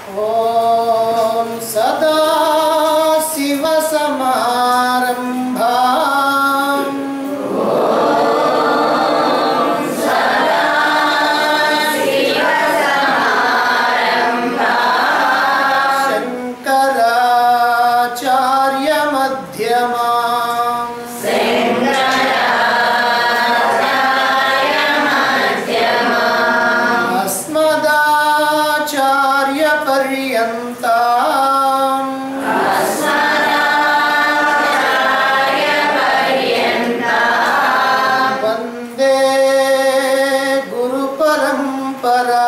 ॐ सदा शिवसमारम्भाम् शङ्कराचार्यमध्यमाम् अस्मदाचार्यपर्यन्ताम् वन्दे गुरुपरम्परा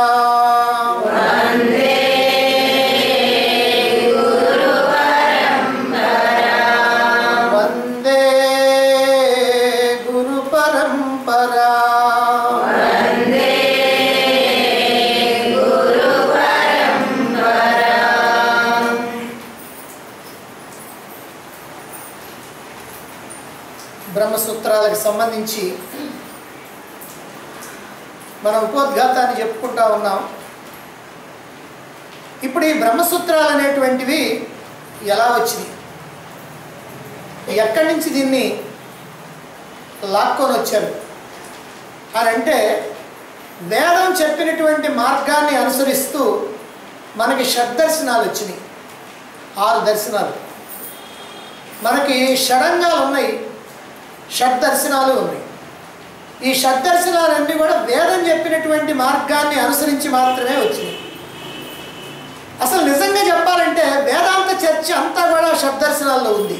वन्दे गुरुपरम्परा బ్రహ్మసూత్రాలకు సంబంధించి మన ఉపోద్ఘాతాన్ని చెప్పుకుంటా ఉన్నాం ఇప్పుడు ఈ బ్రహ్మసూత్రాలు అనేటువంటివి ఎలా వచ్చినాయి ఎక్కడి నుంచి దీన్ని లాక్కొని వచ్చారు అని అంటే వేదం చెప్పినటువంటి మార్గాన్ని అనుసరిస్తూ మనకి షడ్దర్శనాలు వచ్చినాయి ఆరు దర్శనాలు మనకి షడంగాలు ఉన్నాయి షడ్దర్శనాలు ఉన్నాయి ఈ షడ్దర్శనాలన్నీ కూడా వేదం చెప్పినటువంటి మార్గాన్ని అనుసరించి మాత్రమే వచ్చినాయి అసలు నిజంగా చెప్పాలంటే వేదాంత చర్చ అంతా కూడా షడ్దర్శనాల్లో ఉంది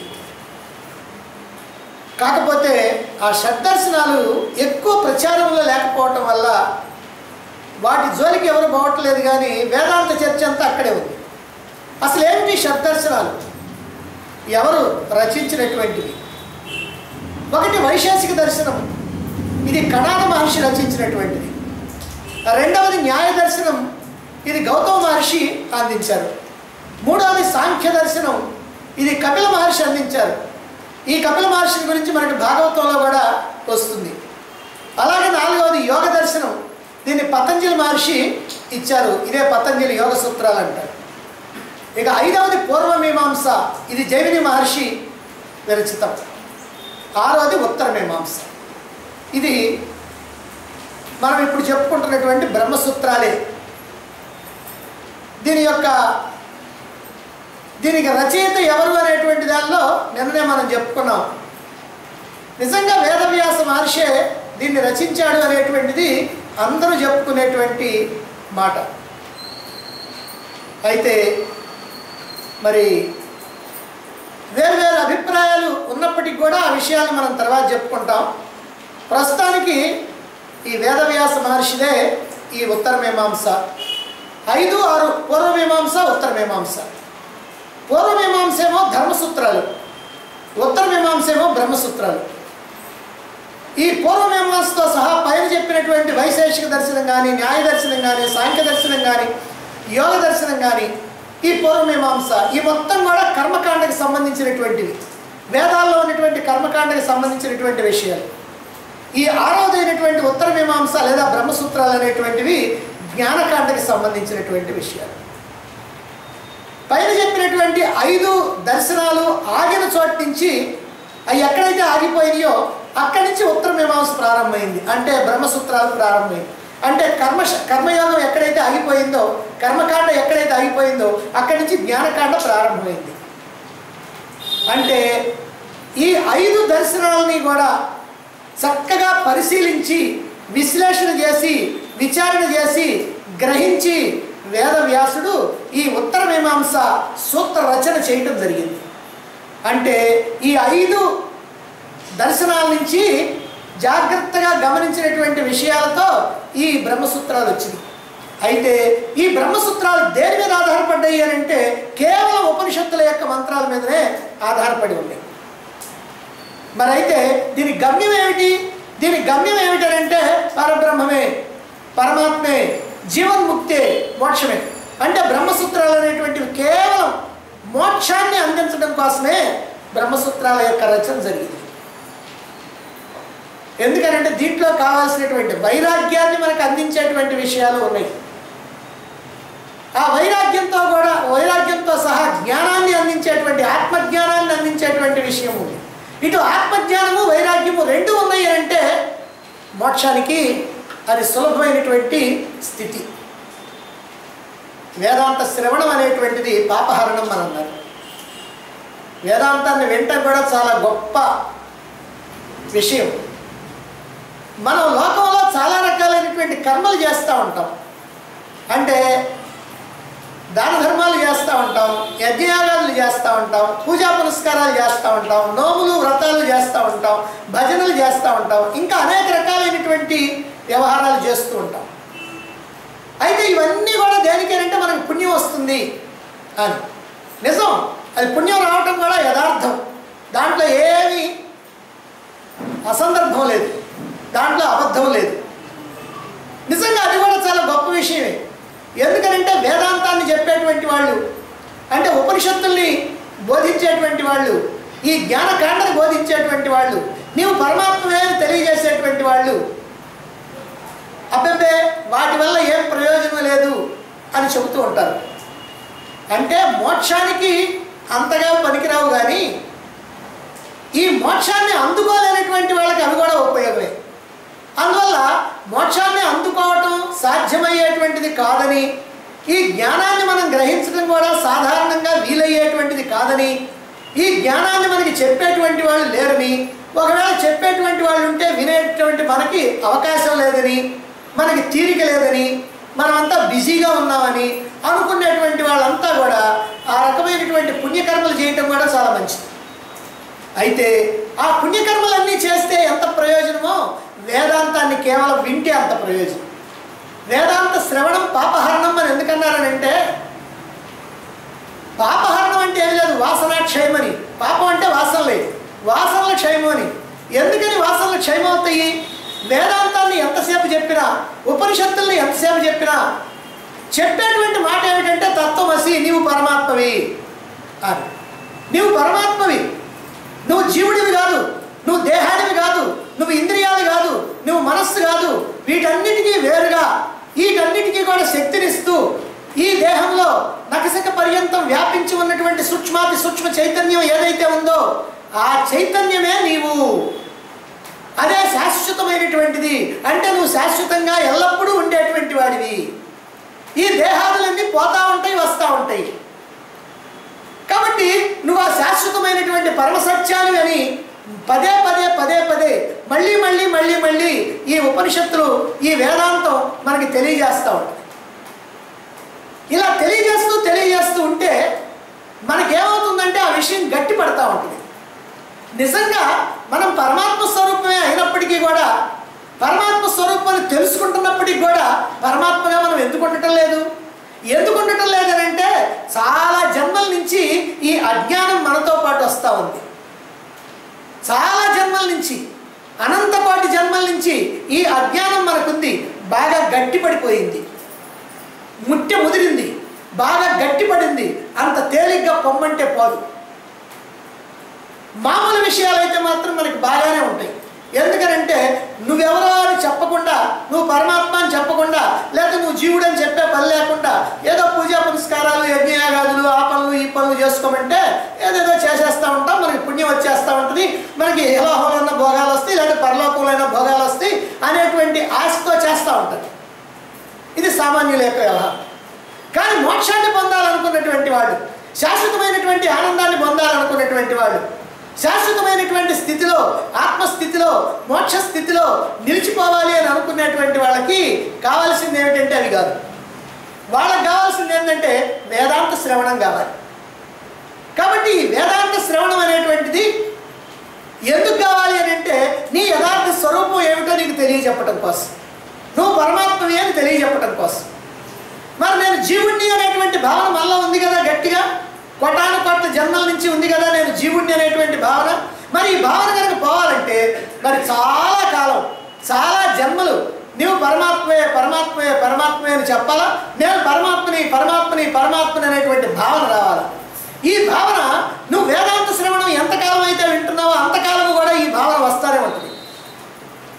కాకపోతే ఆ షడ్దర్శనాలు ఎక్కువ ప్రచారంలో లేకపోవటం వల్ల వాటి జోలికి ఎవరు పోవట్లేదు కానీ వేదాంత చర్చ అంతా అక్కడే ఉంది అసలు ఏమిటి షడ్దర్శనాలు ఎవరు రచించినటువంటివి ఒకటి వైశేషిక దర్శనం ఇది కణాద మహర్షి రచించినటువంటిది రెండవది న్యాయ దర్శనం ఇది గౌతమ మహర్షి అందించారు మూడవది సాంఖ్య దర్శనం ఇది కపిల మహర్షి అందించారు ఈ కపిల మహర్షి గురించి మనకి భాగవతంలో కూడా వస్తుంది అలాగే నాలుగవది యోగ దర్శనం దీన్ని పతంజలి మహర్షి ఇచ్చారు ఇదే పతంజలి యోగ సూత్రాలు అంటారు ఇక ఐదవది పూర్వమీమాంస ఇది జైమిని మహర్షి విరచితం ఆరవది ఉత్తర మీమాంస ఇది మనం ఇప్పుడు చెప్పుకుంటున్నటువంటి బ్రహ్మసూత్రాలే దీని యొక్క దీనికి రచయిత ఎవరు అనేటువంటి దానిలో నిన్ననే మనం చెప్పుకున్నాం నిజంగా వేదవ్యాస మహర్షే దీన్ని రచించాడు అనేటువంటిది అందరూ చెప్పుకునేటువంటి మాట అయితే మరి వేరు వేరు అభిప్రాయాలు ఉన్నప్పటికీ కూడా ఆ విషయాలు మనం తర్వాత చెప్పుకుంటాం ప్రస్తుతానికి ఈ వేదవ్యాస మహర్షిదే ఈ ఉత్తర మీమాంస ఐదు ఆరు పూర్వమీమాంస ఉత్తర మీమాంస పూర్వమీమాంస ఏమో ధర్మసూత్రాలు ఉత్తర మీమాంస ఏమో బ్రహ్మసూత్రాలు ఈ పూర్వమీమాంసతో సహా పైన చెప్పినటువంటి వైశేషిక దర్శనం కానీ న్యాయ దర్శనం కానీ సాంఖ్య దర్శనం కానీ యోగ దర్శనం కానీ ఈ పూర్వమీమాంస ఈ మొత్తం కూడా కర్మకాండకి సంబంధించినటువంటివి వేదాల్లో ఉన్నటువంటి కర్మకాండకి సంబంధించినటువంటి విషయాలు ఈ ఆరవదైనటువంటి ఉత్తర మీమాంస లేదా బ్రహ్మసూత్రాలు అనేటువంటివి జ్ఞానకాండకి సంబంధించినటువంటి విషయాలు పైన చెప్పినటువంటి ఐదు దర్శనాలు ఆగిన చోటు నుంచి అవి ఎక్కడైతే ఆగిపోయినాయో అక్కడి నుంచి ఉత్తర మీమాంస ప్రారంభమైంది అంటే బ్రహ్మసూత్రాలు ప్రారంభమైంది అంటే కర్మ కర్మయోగం ఎక్కడైతే ఆగిపోయిందో కర్మకాండ ఎక్కడైతే ఆగిపోయిందో అక్కడి నుంచి జ్ఞానకాండ ప్రారంభమైంది అంటే ఈ ఐదు దర్శనాలని కూడా చక్కగా పరిశీలించి విశ్లేషణ చేసి విచారణ చేసి గ్రహించి వేదవ్యాసుడు ఈ ఉత్తర మీమాంస సూత్ర రచన చేయటం జరిగింది అంటే ఈ ఐదు దర్శనాల నుంచి జాగ్రత్తగా గమనించినటువంటి విషయాలతో ఈ బ్రహ్మసూత్రాలు వచ్చినాయి అయితే ఈ బ్రహ్మసూత్రాలు దేని మీద ఆధారపడ్డాయి అని అంటే కేవలం ఉపనిషత్తుల యొక్క మంత్రాల మీదనే ఆధారపడి ఉన్నాయి మరి అయితే దీని గమ్యం ఏమిటి దీని గమ్యం ఏమిటంటే పరబ్రహ్మమే పరమాత్మే జీవన్ముక్తే మోక్షమే అంటే బ్రహ్మసూత్రాలు అనేటువంటివి కేవలం మోక్షాన్ని అందించడం కోసమే బ్రహ్మసూత్రాల యొక్క రచన జరిగింది ఎందుకనంటే దీంట్లో కావాల్సినటువంటి వైరాగ్యాన్ని మనకు అందించేటువంటి విషయాలు ఉన్నాయి ఆ వైరాగ్యంతో కూడా వైరాగ్యంతో సహా జ్ఞానాన్ని అందించేటువంటి ఆత్మజ్ఞానాన్ని అందించేటువంటి విషయం ఉంది ఇటు ఆత్మజ్ఞానము వైరాగ్యము రెండు ఉన్నాయి అంటే మోక్షానికి అది సులభమైనటువంటి స్థితి వేదాంత శ్రవణం అనేటువంటిది పాపహరణం అని అన్నారు వేదాంతాన్ని వింటం కూడా చాలా గొప్ప విషయం మనం లోకంలో చాలా రకాలైనటువంటి కర్మలు చేస్తూ ఉంటాం అంటే దాన ధర్మాలు చేస్తూ ఉంటాం యజ్ఞయాగాలు చేస్తూ ఉంటాం పూజా పునస్కారాలు చేస్తూ ఉంటాం నోములు వ్రతాలు చేస్తూ ఉంటాం భజనలు చేస్తూ ఉంటాం ఇంకా అనేక రకాలైనటువంటి వ్యవహారాలు చేస్తూ ఉంటాం అయితే ఇవన్నీ కూడా దేనికేనంటే మనకు పుణ్యం వస్తుంది అని నిజం అది పుణ్యం రావటం కూడా యథార్థం దాంట్లో ఏమి అసందర్భం లేదు దాంట్లో అబద్ధం లేదు నిజంగా అది కూడా చాలా గొప్ప విషయమే ఎందుకనంటే వేదాంతాన్ని చెప్పేటువంటి వాళ్ళు అంటే ఉపనిషత్తుల్ని బోధించేటువంటి వాళ్ళు ఈ జ్ఞానకాండను బోధించేటువంటి వాళ్ళు నీవు పరమాత్మమే అని తెలియజేసేటువంటి వాళ్ళు అబ్బే వాటి వల్ల ఏం ప్రయోజనం లేదు అని చెబుతూ ఉంటారు అంటే మోక్షానికి అంతగా పనికిరావు కానీ ఈ మోక్షాన్ని అందుకోలేనటువంటి వాళ్ళకి అవి కూడా ఉపయోగమే అందువల్ల మోక్షాన్ని అందుకోవటం సాధ్యమయ్యేటువంటిది కాదని ఈ జ్ఞానాన్ని మనం గ్రహించడం కూడా సాధారణంగా వీలయ్యేటువంటిది కాదని ఈ జ్ఞానాన్ని మనకి చెప్పేటువంటి వాళ్ళు లేరని ఒకవేళ చెప్పేటువంటి వాళ్ళు ఉంటే వినేటువంటి మనకి అవకాశం లేదని మనకి తీరిక లేదని మనమంతా బిజీగా ఉన్నామని అనుకునేటువంటి వాళ్ళంతా కూడా ఆ రకమైనటువంటి పుణ్యకర్మలు చేయటం కూడా చాలా మంచిది అయితే ఆ పుణ్యకర్మలన్నీ చేస్తే ఎంత ప్రయోజనమో వేదాంతాన్ని కేవలం వింటే అంత ప్రయోజనం వేదాంత శ్రవణం పాపహరణం అని ఎందుకన్నారనంటే పాపహరణం అంటే ఏం లేదు వాసన క్షయమని పాపం అంటే వాసన లేదు వాసనల క్షయము అని ఎందుకని వాసనలు క్షయమవుతాయి వేదాంతాన్ని ఎంతసేపు చెప్పినా ఉపనిషత్తుల్ని ఎంతసేపు చెప్పినా చెప్పేటువంటి మాట ఏమిటంటే తత్వమసి నీవు పరమాత్మవి అని నీవు పరమాత్మవి నువ్వు జీవుడివి కాదు నువ్వు దేహానివి కాదు నువ్వు ఇంద్రియాలు కాదు నువ్వు మనస్సు కాదు వీటన్నిటికీ వేరుగా వీటన్నిటికీ కూడా శక్తినిస్తూ ఈ దేహంలో నకసక పర్యంతం వ్యాపించి ఉన్నటువంటి సూక్ష్మాతి సూక్ష్మ చైతన్యం ఏదైతే ఉందో ఆ చైతన్యమే నీవు అదే శాశ్వతమైనటువంటిది అంటే నువ్వు శాశ్వతంగా ఎల్లప్పుడూ ఉండేటువంటి వాడివి ఈ దేహాదులన్నీ పోతా ఉంటాయి వస్తూ ఉంటాయి కాబట్టి నువ్వు ఆ శాశ్వతమైనటువంటి పరమ సత్యాలు అని పదే పదే పదే పదే మళ్ళీ మళ్ళీ మళ్ళీ మళ్ళీ ఈ ఉపనిషత్తులు ఈ వేదాంతం మనకి తెలియజేస్తూ ఉంటుంది ఇలా తెలియజేస్తూ తెలియజేస్తూ ఉంటే మనకేమవుతుందంటే ఆ విషయం గట్టి పడతా ఉంటుంది నిజంగా మనం పరమాత్మ స్వరూపమే అయినప్పటికీ కూడా పరమాత్మ స్వరూపాన్ని తెలుసుకుంటున్నప్పటికీ కూడా పరమాత్మగా మనం ఎందుకు ఉండటం లేదు ఎందుకు ఉండటం లేదనంటే చాలా జన్మల నుంచి ఈ అజ్ఞానం మనతో పాటు వస్తూ ఉంది చాలా జన్మల నుంచి అనంతపాటి జన్మల నుంచి ఈ అజ్ఞానం మనకుంది బాగా గట్టిపడిపోయింది ముట్టె ముదిరింది బాగా గట్టిపడింది అంత తేలిగ్గా పొమ్మంటే పోదు మామూలు విషయాలైతే మాత్రం మనకి బాగానే ఉంటాయి ఎందుకనంటే నువ్వెవరో అని చెప్పకుండా నువ్వు పరమాత్మ అని చెప్పకుండా లేదా నువ్వు జీవుడు అని చెప్పే పని లేకుండా ఏదో పూజా పురస్కారాలు యజ్ఞయాగాదులు ఆ పనులు ఈ పనులు చేసుకోమంటే ఏదేదో చేసేస్తూ ఉంటాం మనకి పుణ్యం వచ్చేస్తూ ఉంటుంది మనకి ఇలాహోలన్న భోగాలు వస్తాయి లేదా పరలోకంలో భోగాలు వస్తాయి అనేటువంటి ఆశతో చేస్తూ ఉంటుంది ఇది సామాన్యుల యొక్క వ్యవహారం కానీ మోక్షాన్ని పొందాలనుకున్నటువంటి వాడు శాశ్వతమైనటువంటి ఆనందాన్ని పొందాలనుకున్నటువంటి వాడు శాశ్వతమైనటువంటి స్థితిలో ఆత్మస్థితిలో మోక్ష స్థితిలో నిలిచిపోవాలి అని అనుకునేటువంటి వాళ్ళకి కావాల్సింది ఏమిటంటే అవి కాదు వాళ్ళకి కావాల్సింది ఏంటంటే వేదాంత శ్రవణం కావాలి కాబట్టి ఈ వేదాంత శ్రవణం అనేటువంటిది ఎందుకు కావాలి అని అంటే నీ యథార్థ స్వరూపం ఏమిటో నీకు తెలియజెప్పడం కోసం నువ్వు పరమాత్మవి అని తెలియజెప్పడం కోసం మరి నేను జీవుణ్ణి అనేటువంటి భావన మళ్ళీ ఉంది కదా గట్టిగా కొటాను కొట్ట జన్మల నుంచి ఉంది కదా నేను జీవుణ్ణి అనేటువంటి భావన మరి ఈ భావన కనుక పోవాలంటే మరి చాలా కాలం చాలా జన్మలు నీవు పరమాత్మయే పరమాత్మయే పరమాత్మయే అని చెప్పాలా నేను పరమాత్మని పరమాత్మని పరమాత్మని అనేటువంటి భావన రావాలి ఈ భావన నువ్వు వేదాంత శ్రవణం ఎంతకాలం అయితే వింటున్నావో అంతకాలం కూడా ఈ భావన వస్తానే ఉంటుంది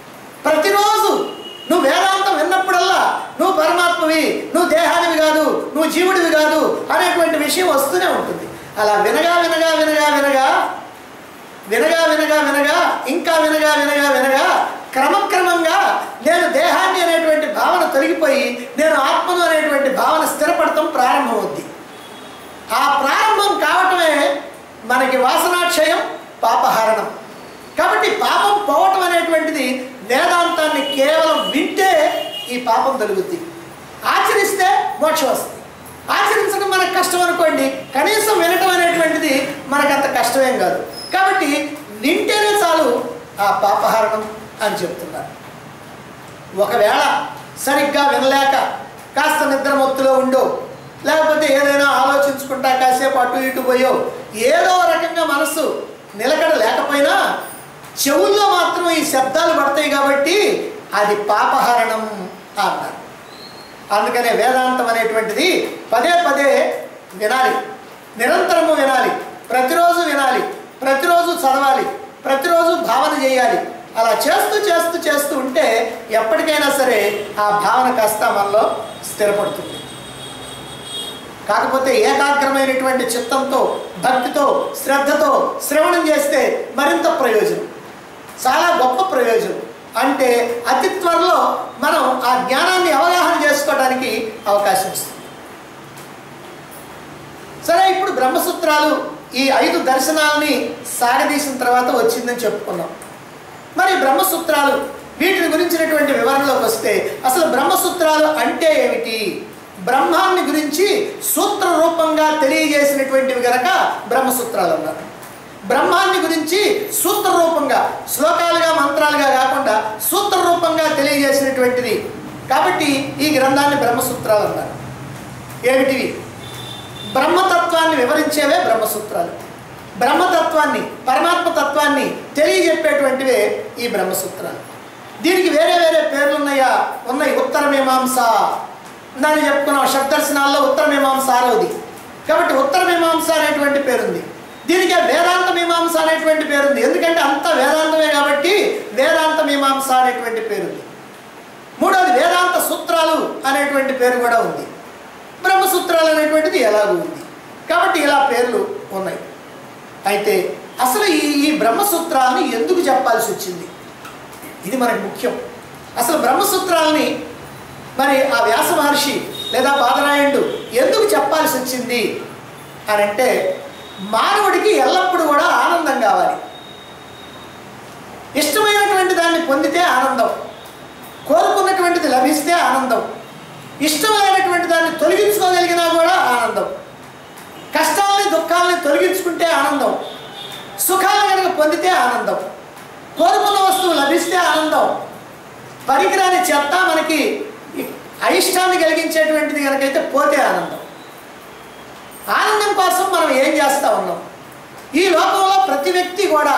ప్రతిరోజు నువ్వు వేదాంతం విన్నప్పుడల్లా నువ్వు పరమాత్మవి నువ్వు దేహానివి కాదు నువ్వు నువ్వు జీవుడివి కాదు అనేటువంటి విషయం వస్తూనే ఉంటుంది అలా వినగా వినగా వినగా వినగా వినగా వినగా వినగా ఇంకా వినగా వినగా వినగా క్రమక్రమంగా నేను దేహాన్ని అనేటువంటి భావన తొలగిపోయి నేను ఆత్మను అనేటువంటి భావన స్థిరపడటం ప్రారంభమవుద్ది ఆ ప్రారంభం కావటమే మనకి వాసనాక్షయం పాపహరణం కాబట్టి పాపం పోవటం అనేటువంటిది వేదాంతాన్ని కేవలం వింటే ఈ పాపం తొలుగుద్ది ఆచరిస్తే మోక్షం వస్తుంది ఆచరించడం మనకు కష్టం అనుకోండి కనీసం వినటం అనేటువంటిది మనకు అంత కష్టమేం కాదు కాబట్టి వింటేనే చాలు ఆ పాపహరణం అని చెప్తున్నారు ఒకవేళ సరిగ్గా వినలేక కాస్త నిద్రమత్తులో ఉండో లేకపోతే ఏదైనా ఆలోచించుకుంటా కాసేపు అటు ఇటు పోయో ఏదో రకంగా మనసు నిలకడ లేకపోయినా చెవుల్లో మాత్రం ఈ శబ్దాలు పడతాయి కాబట్టి అది పాపహరణం అన్నారు అందుకనే వేదాంతం అనేటువంటిది పదే పదే వినాలి నిరంతరము వినాలి ప్రతిరోజు వినాలి ప్రతిరోజు చదవాలి ప్రతిరోజు భావన చేయాలి అలా చేస్తూ చేస్తూ చేస్తూ ఉంటే ఎప్పటికైనా సరే ఆ భావన కాస్త మనలో స్థిరపడుతుంది కాకపోతే ఏకాగ్రమైనటువంటి చిత్తంతో భక్తితో శ్రద్ధతో శ్రవణం చేస్తే మరింత ప్రయోజనం చాలా గొప్ప ప్రయోజనం అంటే అతి త్వరలో మనం ఆ జ్ఞానాన్ని అవగాహన చేసుకోవడానికి అవకాశం ఇస్తుంది సరే ఇప్పుడు బ్రహ్మసూత్రాలు ఈ ఐదు దర్శనాలని సాగదీసిన తర్వాత వచ్చిందని చెప్పుకున్నాం మరి బ్రహ్మసూత్రాలు వీటిని గురించినటువంటి వివరణలోకి వస్తే అసలు బ్రహ్మసూత్రాలు అంటే ఏమిటి బ్రహ్మాన్ని గురించి సూత్ర రూపంగా తెలియజేసినటువంటివి గనక బ్రహ్మసూత్రాలు అన్నారు బ్రహ్మాన్ని గురించి సూత్ర రూపంగా శ్లోకాలుగా మంత్రాలుగా కాకుండా సూత్ర రూపంగా తెలియజేసినటువంటిది కాబట్టి ఈ గ్రంథాన్ని బ్రహ్మసూత్రాలు అన్నారు ఏమిటివి బ్రహ్మతత్వాన్ని వివరించేవే బ్రహ్మసూత్రాలు బ్రహ్మతత్వాన్ని పరమాత్మ తత్వాన్ని తెలియజెప్పేటువంటివే ఈ బ్రహ్మసూత్రాలు దీనికి వేరే వేరే పేర్లు ఉన్నాయా ఉన్నాయి ఉత్తర మీమాంస దాన్ని చెప్పుకున్నాం షడ్దర్శనాల్లో ఉత్తర మీమాంస ఆరవది కాబట్టి ఉత్తర మీమాంస అనేటువంటి పేరుంది దీనికి వేదాంత మీమాంస అనేటువంటి పేరుంది ఎందుకంటే అంత వేదాంతమే కాబట్టి వేదాంత మీమాంస అనేటువంటి పేరుంది మూడవది వేదాంత సూత్రాలు అనేటువంటి పేరు కూడా ఉంది బ్రహ్మసూత్రాలు అనేటువంటిది ఎలాగూ ఉంది కాబట్టి ఇలా పేర్లు ఉన్నాయి అయితే అసలు ఈ ఈ బ్రహ్మసూత్రాలని ఎందుకు చెప్పాల్సి వచ్చింది ఇది మనకు ముఖ్యం అసలు బ్రహ్మసూత్రాలని మరి ఆ వ్యాస మహర్షి లేదా బాదరాయణుడు ఎందుకు చెప్పాల్సి వచ్చింది అని అంటే మానవుడికి ఎల్లప్పుడూ కూడా ఆనందం కావాలి ఇష్టమైనటువంటి దాన్ని పొందితే ఆనందం కోరుకున్నటువంటిది లభిస్తే ఆనందం ఇష్టమైనటువంటి దాన్ని తొలగించుకోగలిగినా కూడా ఆనందం కష్టాలని దుఃఖాలని తొలగించుకుంటే ఆనందం సుఖాలను కనుక పొందితే ఆనందం కోరుకున్న వస్తువు లభిస్తే ఆనందం పరికరాన్ని చెత్త మనకి అయిష్టాన్ని కలిగించేటువంటిది కనుకైతే పోతే ఆనందం ఆనందం కోసం మనం ఏం చేస్తూ ఉన్నాం ఈ లోకంలో ప్రతి వ్యక్తి కూడా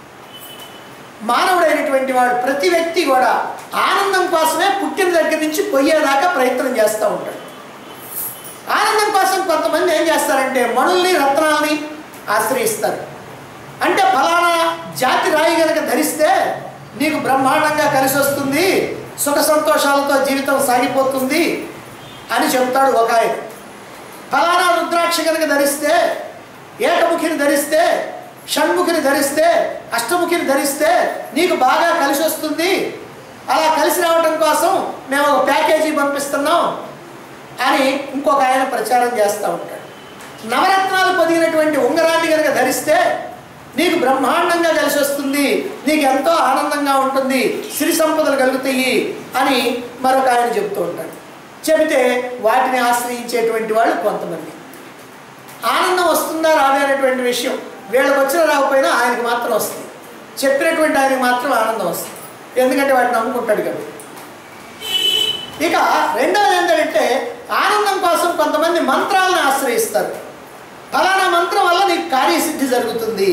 మానవుడైనటువంటి వాడు ప్రతి వ్యక్తి కూడా ఆనందం కోసమే పుట్టిన దగ్గర నుంచి పోయేదాకా ప్రయత్నం చేస్తూ ఉంటాడు ఆనందం కోసం కొంతమంది ఏం చేస్తారంటే మణుల్ని రత్నాలని ఆశ్రయిస్తారు అంటే ఫలానా జాతి రాయి గనక ధరిస్తే నీకు బ్రహ్మాండంగా కలిసి వస్తుంది సుఖ సంతోషాలతో జీవితం సాగిపోతుంది అని చెప్తాడు ఒక ఆయన ఫలానా రుద్రాక్ష కనుక ధరిస్తే ఏకముఖిని ధరిస్తే షణ్ముఖిని ధరిస్తే అష్టముఖిని ధరిస్తే నీకు బాగా కలిసి వస్తుంది అలా కలిసి రావడం కోసం మేము ఒక ప్యాకేజీ పంపిస్తున్నాం అని ఇంకొక ఆయన ప్రచారం చేస్తూ ఉంటాడు నవరత్నాలు పొదిగినటువంటి ఉంగరాన్ని కనుక ధరిస్తే నీకు బ్రహ్మాండంగా కలిసి వస్తుంది నీకు ఎంతో ఆనందంగా ఉంటుంది సిరి సంపదలు కలుగుతాయి అని మరొక ఆయన చెప్తూ ఉంటాడు చెబితే వాటిని ఆశ్రయించేటువంటి వాళ్ళు కొంతమంది ఆనందం వస్తుందా రాదే అనేటువంటి విషయం వీళ్ళకి వచ్చిన రాకపోయినా ఆయనకి మాత్రం వస్తుంది చెప్పినటువంటి ఆయనకి మాత్రం ఆనందం వస్తుంది ఎందుకంటే వాటిని నమ్ముకుంటాడు కదా ఇక రెండవది ఏంటంటే ఆనందం కోసం కొంతమంది మంత్రాలను ఆశ్రయిస్తారు ఫలానా మంత్రం వల్ల నీకు కార్యసిద్ధి జరుగుతుంది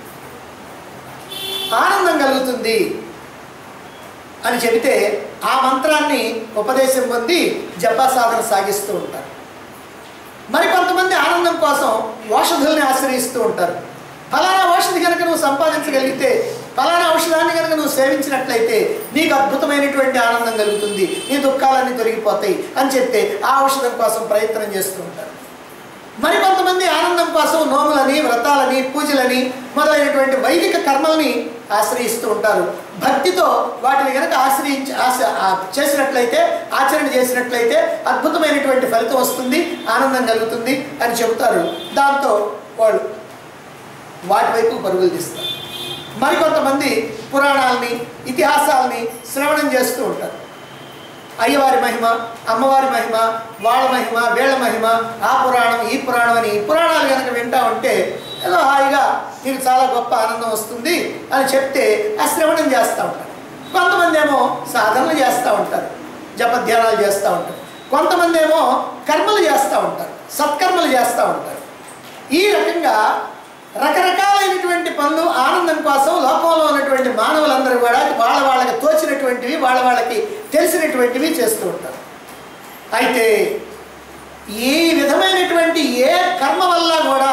ఆనందం కలుగుతుంది అని చెబితే ఆ మంత్రాన్ని ఉపదేశం పొంది జపా సాధన సాగిస్తూ ఉంటారు మరి కొంతమంది ఆనందం కోసం ఓషధుల్ని ఆశ్రయిస్తూ ఉంటారు ఫలానా ఓషధి కనుక నువ్వు సంపాదించగలిగితే ఫలానా ఔషధాన్ని కనుక నువ్వు సేవించినట్లయితే నీకు అద్భుతమైనటువంటి ఆనందం కలుగుతుంది నీ దుఃఖాలన్నీ తొలగిపోతాయి అని చెప్తే ఆ ఔషధం కోసం ప్రయత్నం చేస్తూ ఉంటారు మరి కొంతమంది ఆనందం కోసం నోములని వ్రతాలని పూజలని మొదలైనటువంటి వైదిక కర్మల్ని ఆశ్రయిస్తూ ఉంటారు భక్తితో వాటిని కనుక ఆశ్రయించి ఆశ ఆ చేసినట్లయితే ఆచరణ చేసినట్లయితే అద్భుతమైనటువంటి ఫలితం వస్తుంది ఆనందం కలుగుతుంది అని చెబుతారు దాంతో వాళ్ళు వాటి వైపు పరుగులు తీస్తారు మరికొంతమంది పురాణాలని ఇతిహాసాలని శ్రవణం చేస్తూ ఉంటారు అయ్యవారి మహిమ అమ్మవారి మహిమ వాళ్ళ మహిమ వీళ్ళ మహిమ ఆ పురాణం ఈ పురాణం అని ఈ పురాణాలు కనుక వింటా ఉంటే ఏదో హాయిగా మీకు చాలా గొప్ప ఆనందం వస్తుంది అని చెప్తే ఆ శ్రవణం చేస్తూ ఉంటారు కొంతమంది ఏమో సాధనలు చేస్తూ ఉంటారు జపధ్యానాలు చేస్తూ ఉంటారు కొంతమంది ఏమో కర్మలు చేస్తూ ఉంటారు సత్కర్మలు చేస్తూ ఉంటారు ఈ రకంగా రకరకాలైనటువంటి పనులు ఆనందం కోసం లోకంలో ఉన్నటువంటి మానవులందరూ కూడా వాళ్ళ వాళ్ళకి తోచినటువంటివి వాళ్ళ వాళ్ళకి తెలిసినటువంటివి చేస్తూ ఉంటారు అయితే ఈ విధమైనటువంటి ఏ కర్మ వల్ల కూడా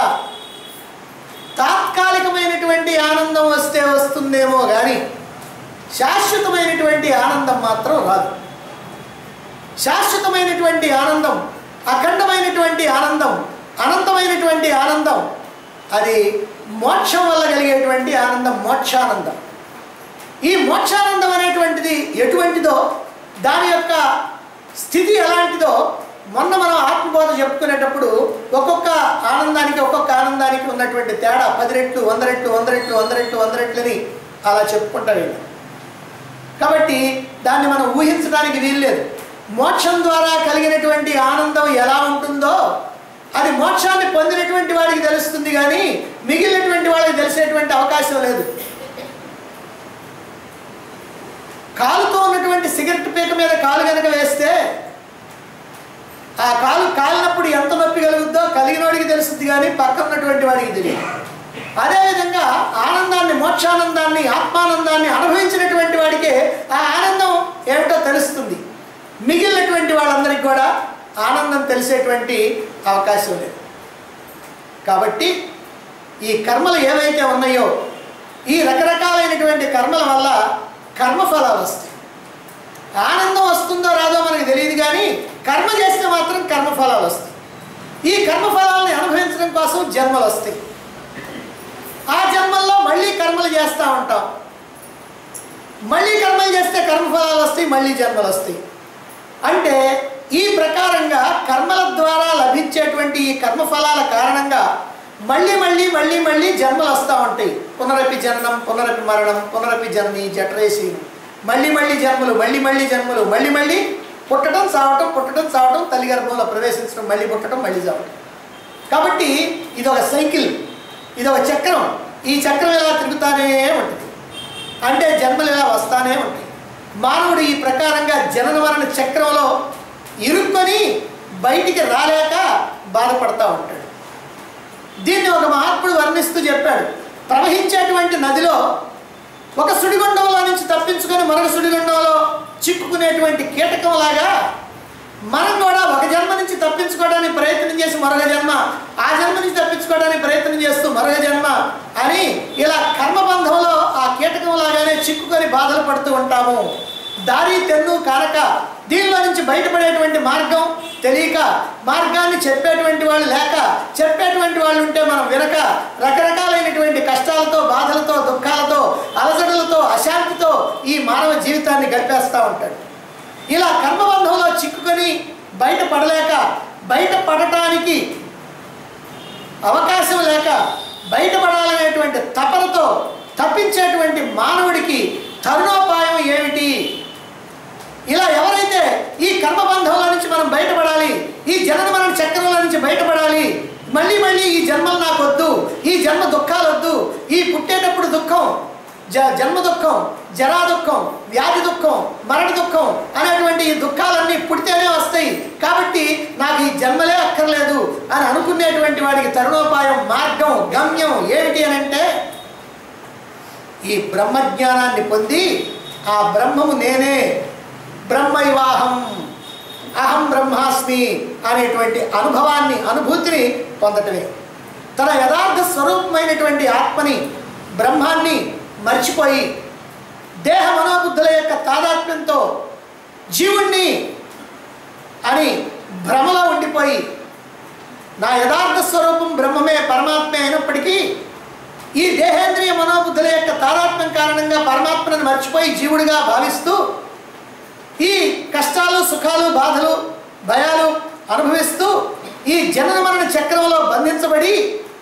తాత్కాలికమైనటువంటి ఆనందం వస్తే వస్తుందేమో కానీ శాశ్వతమైనటువంటి ఆనందం మాత్రం రాదు శాశ్వతమైనటువంటి ఆనందం అఖండమైనటువంటి ఆనందం అనంతమైనటువంటి ఆనందం అది మోక్షం వల్ల కలిగేటువంటి ఆనందం మోక్షానందం ఈ మోక్షానందం అనేటువంటిది ఎటువంటిదో దాని యొక్క స్థితి ఎలాంటిదో మొన్న మనం ఆత్మబోధ చెప్పుకునేటప్పుడు ఒక్కొక్క ఆనందానికి ఒక్కొక్క ఆనందానికి ఉన్నటువంటి తేడా పది రెట్లు వంద రెట్లు వంద రెట్లు వంద రెట్లు వంద రెట్లని అలా చెప్పుకుంటా వెళ్ళాం కాబట్టి దాన్ని మనం ఊహించడానికి వీల్లేదు మోక్షం ద్వారా కలిగినటువంటి ఆనందం ఎలా ఉంటుందో అది మోక్షాన్ని పొందినటువంటి వాడికి తెలుస్తుంది కానీ మిగిలినటువంటి వాళ్ళకి తెలిసేటువంటి అవకాశం లేదు కాలుతో ఉన్నటువంటి సిగరెట్ పీక మీద కాలు కనుక వేస్తే ఆ కాలు కాలినప్పుడు ఎంత నొప్పి కలుగుద్దో కలిగినవాడికి తెలుస్తుంది కానీ పక్కన ఉన్నటువంటి వాడికి తెలియదు అదేవిధంగా ఆనందాన్ని మోక్షానందాన్ని ఆత్మానందాన్ని అనుభవించినటువంటి వాడికే ఆ ఆనందం ఏమిటో తెలుస్తుంది మిగిలినటువంటి వాళ్ళందరికీ కూడా ఆనందం తెలిసేటువంటి అవకాశం లేదు కాబట్టి ఈ కర్మలు ఏవైతే ఉన్నాయో ఈ రకరకాలైనటువంటి కర్మల వల్ల కర్మఫలాలు వస్తాయి ఆనందం వస్తుందో రాదో మనకు తెలియదు కానీ కర్మ చేస్తే మాత్రం కర్మఫలాలు వస్తాయి ఈ కర్మఫలాలని అనుభవించడం కోసం జన్మలు వస్తాయి ఆ జన్మల్లో మళ్ళీ కర్మలు చేస్తూ ఉంటాం మళ్ళీ కర్మలు చేస్తే కర్మఫలాలు వస్తాయి మళ్ళీ జన్మలు వస్తాయి అంటే ఈ ప్రకారంగా కర్మల ద్వారా లభించేటువంటి ఈ కర్మఫలాల కారణంగా మళ్ళీ మళ్ళీ మళ్ళీ మళ్ళీ జన్మలు వస్తూ ఉంటాయి పునరపి జననం పునరపి మరణం పునరపి జన్మి జఠరేసి మళ్ళీ మళ్ళీ జన్మలు మళ్ళీ మళ్ళీ జన్మలు మళ్ళీ మళ్ళీ పుట్టడం సావటం పుట్టడం సావటం తల్లి గర్భంలో ప్రవేశించడం మళ్ళీ పుట్టడం మళ్ళీ చావటం కాబట్టి ఇది ఒక సైకిల్ ఇది ఒక చక్రం ఈ చక్రం ఇలా తిరుగుతానే ఉంటుంది అంటే జన్మలు ఇలా వస్తానే ఉంటాయి మానవుడు ఈ ప్రకారంగా జనన మరణ చక్రంలో ఇరుక్కొని బయటికి రాలేక బాధపడతా ఉంటాడు దీన్ని ఒక మహాత్ముడు వర్ణిస్తూ చెప్పాడు ప్రవహించేటువంటి నదిలో ఒక సుడిగుండంలో నుంచి తప్పించుకొని మరొక సుడిగుండంలో చిక్కుకునేటువంటి కీటకంలాగా మనం కూడా ఒక జన్మ నుంచి తప్పించుకోవడానికి ప్రయత్నం చేసి మరొక జన్మ ఆ జన్మ నుంచి తప్పించుకోవడానికి ప్రయత్నం చేస్తూ మరొక జన్మ అని ఇలా కర్మబంధంలో ఆ కీటకంలాగానే చిక్కుకొని బాధలు పడుతూ ఉంటాము దారి తెన్ను కారక దీనిలో నుంచి బయటపడేటువంటి మార్గం తెలియక మార్గాన్ని చెప్పేటువంటి వాళ్ళు లేక చెప్పేటువంటి వాళ్ళు ఉంటే మనం వినక రకరకాలైనటువంటి కష్టాలతో బాధలతో దుఃఖాలతో అలసటలతో అశాంతితో ఈ మానవ జీవితాన్ని గడిపేస్తూ ఉంటాడు ఇలా కర్మబంధంలో చిక్కుకొని బయటపడలేక బయటపడటానికి అవకాశం లేక బయటపడాలనేటువంటి తపనతో తప్పించేటువంటి మానవుడికి తరుణోపాయం ఏమిటి ఇలా ఎవరైతే ఈ కర్మబంధంలో నుంచి మనం బయటపడాలి ఈ జనన మరణ చక్రంలో నుంచి బయటపడాలి మళ్ళీ మళ్ళీ ఈ జన్మలు నాకు వద్దు ఈ జన్మ దుఃఖాలు వద్దు ఈ పుట్టేటప్పుడు దుఃఖం జ జన్మ దుఃఖం జరా దుఃఖం వ్యాధి దుఃఖం మరణ దుఃఖం అనేటువంటి ఈ దుఃఖాలన్నీ పుడితేనే వస్తాయి కాబట్టి నాకు ఈ జన్మలే అక్కర్లేదు అని అనుకునేటువంటి వాడికి తరుణోపాయం మార్గం గమ్యం ఏమిటి అని అంటే ఈ బ్రహ్మజ్ఞానాన్ని పొంది ఆ బ్రహ్మము నేనే బ్రహ్మైవాహం అహం బ్రహ్మాస్మి అనేటువంటి అనుభవాన్ని అనుభూతిని పొందటమే తన యథార్థ స్వరూపమైనటువంటి ఆత్మని బ్రహ్మాన్ని మర్చిపోయి దేహ మనోబుద్ధుల యొక్క తాదాత్మ్యంతో జీవుణ్ణి అని భ్రమలో ఉండిపోయి నా యథార్థ స్వరూపం బ్రహ్మమే పరమాత్మే అయినప్పటికీ ఈ దేహేంద్రియ మనోబుద్ధుల యొక్క తాదాత్మ్యం కారణంగా పరమాత్మను మర్చిపోయి జీవుడిగా భావిస్తూ ఈ కష్టాలు సుఖాలు బాధలు భయాలు అనుభవిస్తూ ఈ జనన మరణ చక్రంలో బంధించబడి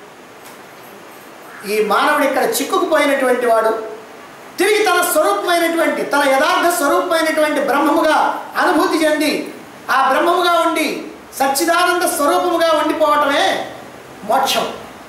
ఈ మానవుడు ఇక్కడ చిక్కుకుపోయినటువంటి వాడు తిరిగి తన స్వరూపమైనటువంటి తన యథార్థ స్వరూపమైనటువంటి బ్రహ్మముగా అనుభూతి చెంది ఆ బ్రహ్మముగా ఉండి సచ్చిదానంద స్వరూపముగా ఉండిపోవటమే మోక్షం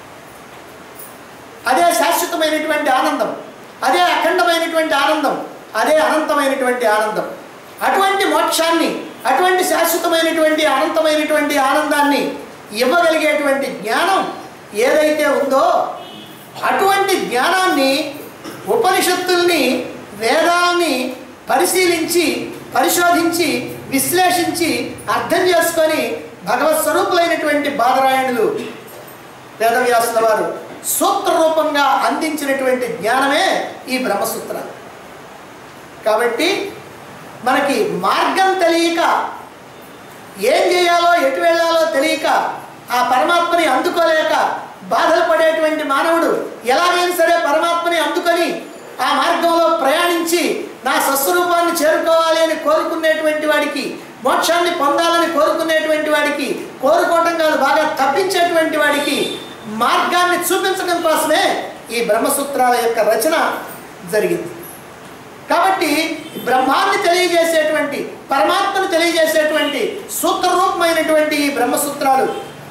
అదే శాశ్వతమైనటువంటి ఆనందం అదే అఖండమైనటువంటి ఆనందం అదే అనంతమైనటువంటి ఆనందం అటువంటి మోక్షాన్ని అటువంటి శాశ్వతమైనటువంటి అనంతమైనటువంటి ఆనందాన్ని ఇవ్వగలిగేటువంటి జ్ఞానం ఏదైతే ఉందో అటువంటి జ్ఞానాన్ని ఉపనిషత్తుల్ని వేదాల్ని పరిశీలించి పరిశోధించి విశ్లేషించి అర్థం చేసుకొని భగవత్ స్వరూపులైనటువంటి బాధరాయణులు వేదవ్యాసుల వారు సూత్ర రూపంగా అందించినటువంటి జ్ఞానమే ఈ బ్రహ్మసూత్రాలు కాబట్టి మనకి మార్గం తెలియక ఏం చేయాలో ఎటు వెళ్ళాలో తెలియక ఆ పరమాత్మని అందుకోలేక బాధలు పడేటువంటి మానవుడు ఎలాగైనా సరే పరమాత్మని అందుకొని ఆ మార్గంలో ప్రయాణించి నా స్వస్వరూపాన్ని చేరుకోవాలి అని కోరుకునేటువంటి వాడికి మోక్షాన్ని పొందాలని కోరుకునేటువంటి వాడికి కోరుకోవటం కాదు బాగా తప్పించేటువంటి వాడికి మార్గాన్ని చూపించడం కోసమే ఈ బ్రహ్మసూత్రాల యొక్క రచన జరిగింది కాబట్టి బ్రహ్మాన్ని తెలియజేసేటువంటి పరమాత్మను తెలియజేసేటువంటి సూత్రరూపమైనటువంటి ఈ బ్రహ్మసూత్రాలు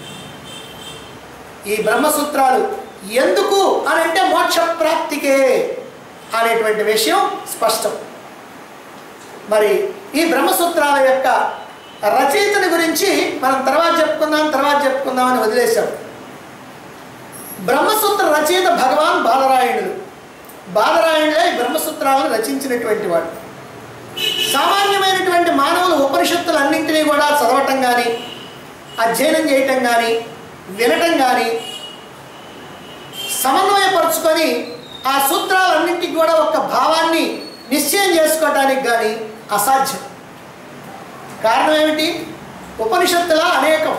ఈ బ్రహ్మసూత్రాలు ఎందుకు అని అంటే మోక్ష ప్రాప్తికే అనేటువంటి విషయం స్పష్టం మరి ఈ బ్రహ్మసూత్రాల యొక్క రచయితని గురించి మనం తర్వాత చెప్పుకుందాం తర్వాత చెప్పుకుందాం అని వదిలేశాం బ్రహ్మసూత్ర రచయిత భగవాన్ బాలరాయణుడు బాలరాయణులే ఈ బ్రహ్మసూత్రాలను రచించినటువంటి వాడు సామాన్యమైనటువంటి మానవులు ఉపనిషత్తులన్నింటినీ కూడా చదవటం కానీ అధ్యయనం చేయటం కానీ వినటం కానీ సమన్వయపరుచుకొని ఆ సూత్రాలన్నింటికి కూడా ఒక భావాన్ని నిశ్చయం చేసుకోవటానికి కానీ అసాధ్యం కారణం ఏమిటి ఉపనిషత్తుల అనేకం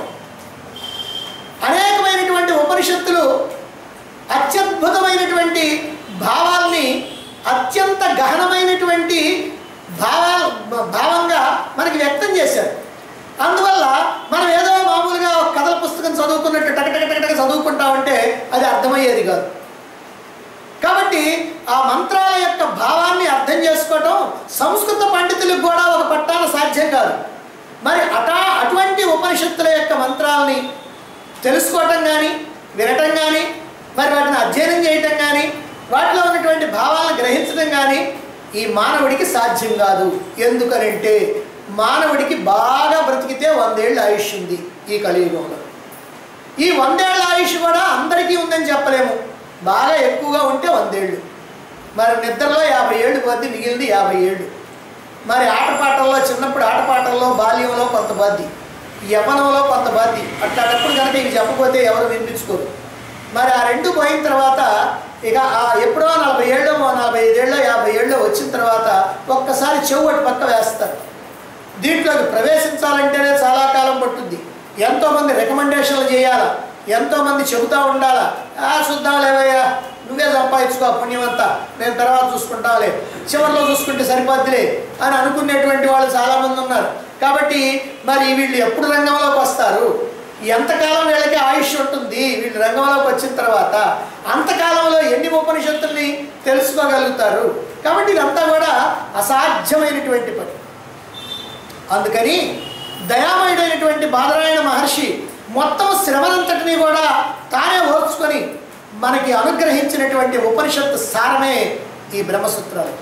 అనేకమైనటువంటి ఉపనిషత్తులు అత్యద్భుతమైనటువంటి భావాల్ని అత్యంత గహనమైనటువంటి భావ భావంగా మనకి వ్యక్తం చేశారు అందువల్ల మనం ఏదో మామూలుగా ఒక కథల పుస్తకం చదువుకున్నట్టు టక టక టక టక చదువుకుంటా ఉంటే అది అర్థమయ్యేది కాదు కాబట్టి ఆ మంత్రాల యొక్క భావాన్ని అర్థం చేసుకోవటం సంస్కృత పండితులకు కూడా ఒక పట్టాన సాధ్యం కాదు మరి అటా అటువంటి ఉపనిషత్తుల యొక్క మంత్రాలని తెలుసుకోవటం కానీ వినటం కానీ మరి వాటిని అధ్యయనం చేయటం కానీ వాటిలో ఉన్నటువంటి భావాలను గ్రహించడం కానీ ఈ మానవుడికి సాధ్యం కాదు ఎందుకనంటే మానవుడికి బాగా బ్రతికితే వందేళ్ళు ఆయుష్ ఉంది ఈ కలియుగంలో ఈ వందేళ్ల ఆయుష్ కూడా అందరికీ ఉందని చెప్పలేము బాగా ఎక్కువగా ఉంటే వందేళ్ళు మరి నిద్రలో యాభై ఏళ్ళు కొద్ది మిగిలింది యాభై ఏళ్ళు మరి ఆటపాటల్లో చిన్నప్పుడు ఆటపాటల్లో బాల్యంలో కొంత బాధ్య యవనంలో కొంత బాధ్య అట్లాంటప్పుడు కనుక ఇవి చెప్పకపోతే ఎవరు వినిపించుకోరు మరి ఆ రెండు పోయిన తర్వాత ఇక ఆ ఎప్పుడో నలభై ఏళ్ళు నలభై ఐదేళ్ళు యాభై ఏళ్ళు వచ్చిన తర్వాత ఒక్కసారి చెవు అటు పక్క వేస్తారు దీంట్లోకి ప్రవేశించాలంటేనే చాలా కాలం పట్టుద్ది ఎంతోమంది రికమెండేషన్లు చేయాలా ఎంతోమంది చెబుతూ ఉండాలా ఆ చూద్దాం లేవయ్యా నువ్వే సంపాదించుకో ఆ పుణ్యమంతా నేను తర్వాత చూసుకుంటాలే చివరిలో చూసుకుంటే సరిపోద్దిలే అని అనుకునేటువంటి వాళ్ళు చాలామంది ఉన్నారు కాబట్టి మరి వీళ్ళు ఎప్పుడు రంగంలోకి వస్తారు ఎంతకాలం వీళ్ళకి ఆయుష్ ఉంటుంది వీళ్ళు రంగంలోకి వచ్చిన తర్వాత అంతకాలంలో ఎన్ని ఉపనిషత్తుల్ని తెలుసుకోగలుగుతారు కాబట్టి ఇదంతా కూడా అసాధ్యమైనటువంటి పని అందుకని దయామయుడైనటువంటి బాదరాయణ మహర్షి మొత్తం శ్రమనంతటినీ కూడా తానే ఓర్చుకొని మనకి అనుగ్రహించినటువంటి ఉపనిషత్తు సారమే ఈ బ్రహ్మసూత్రాలు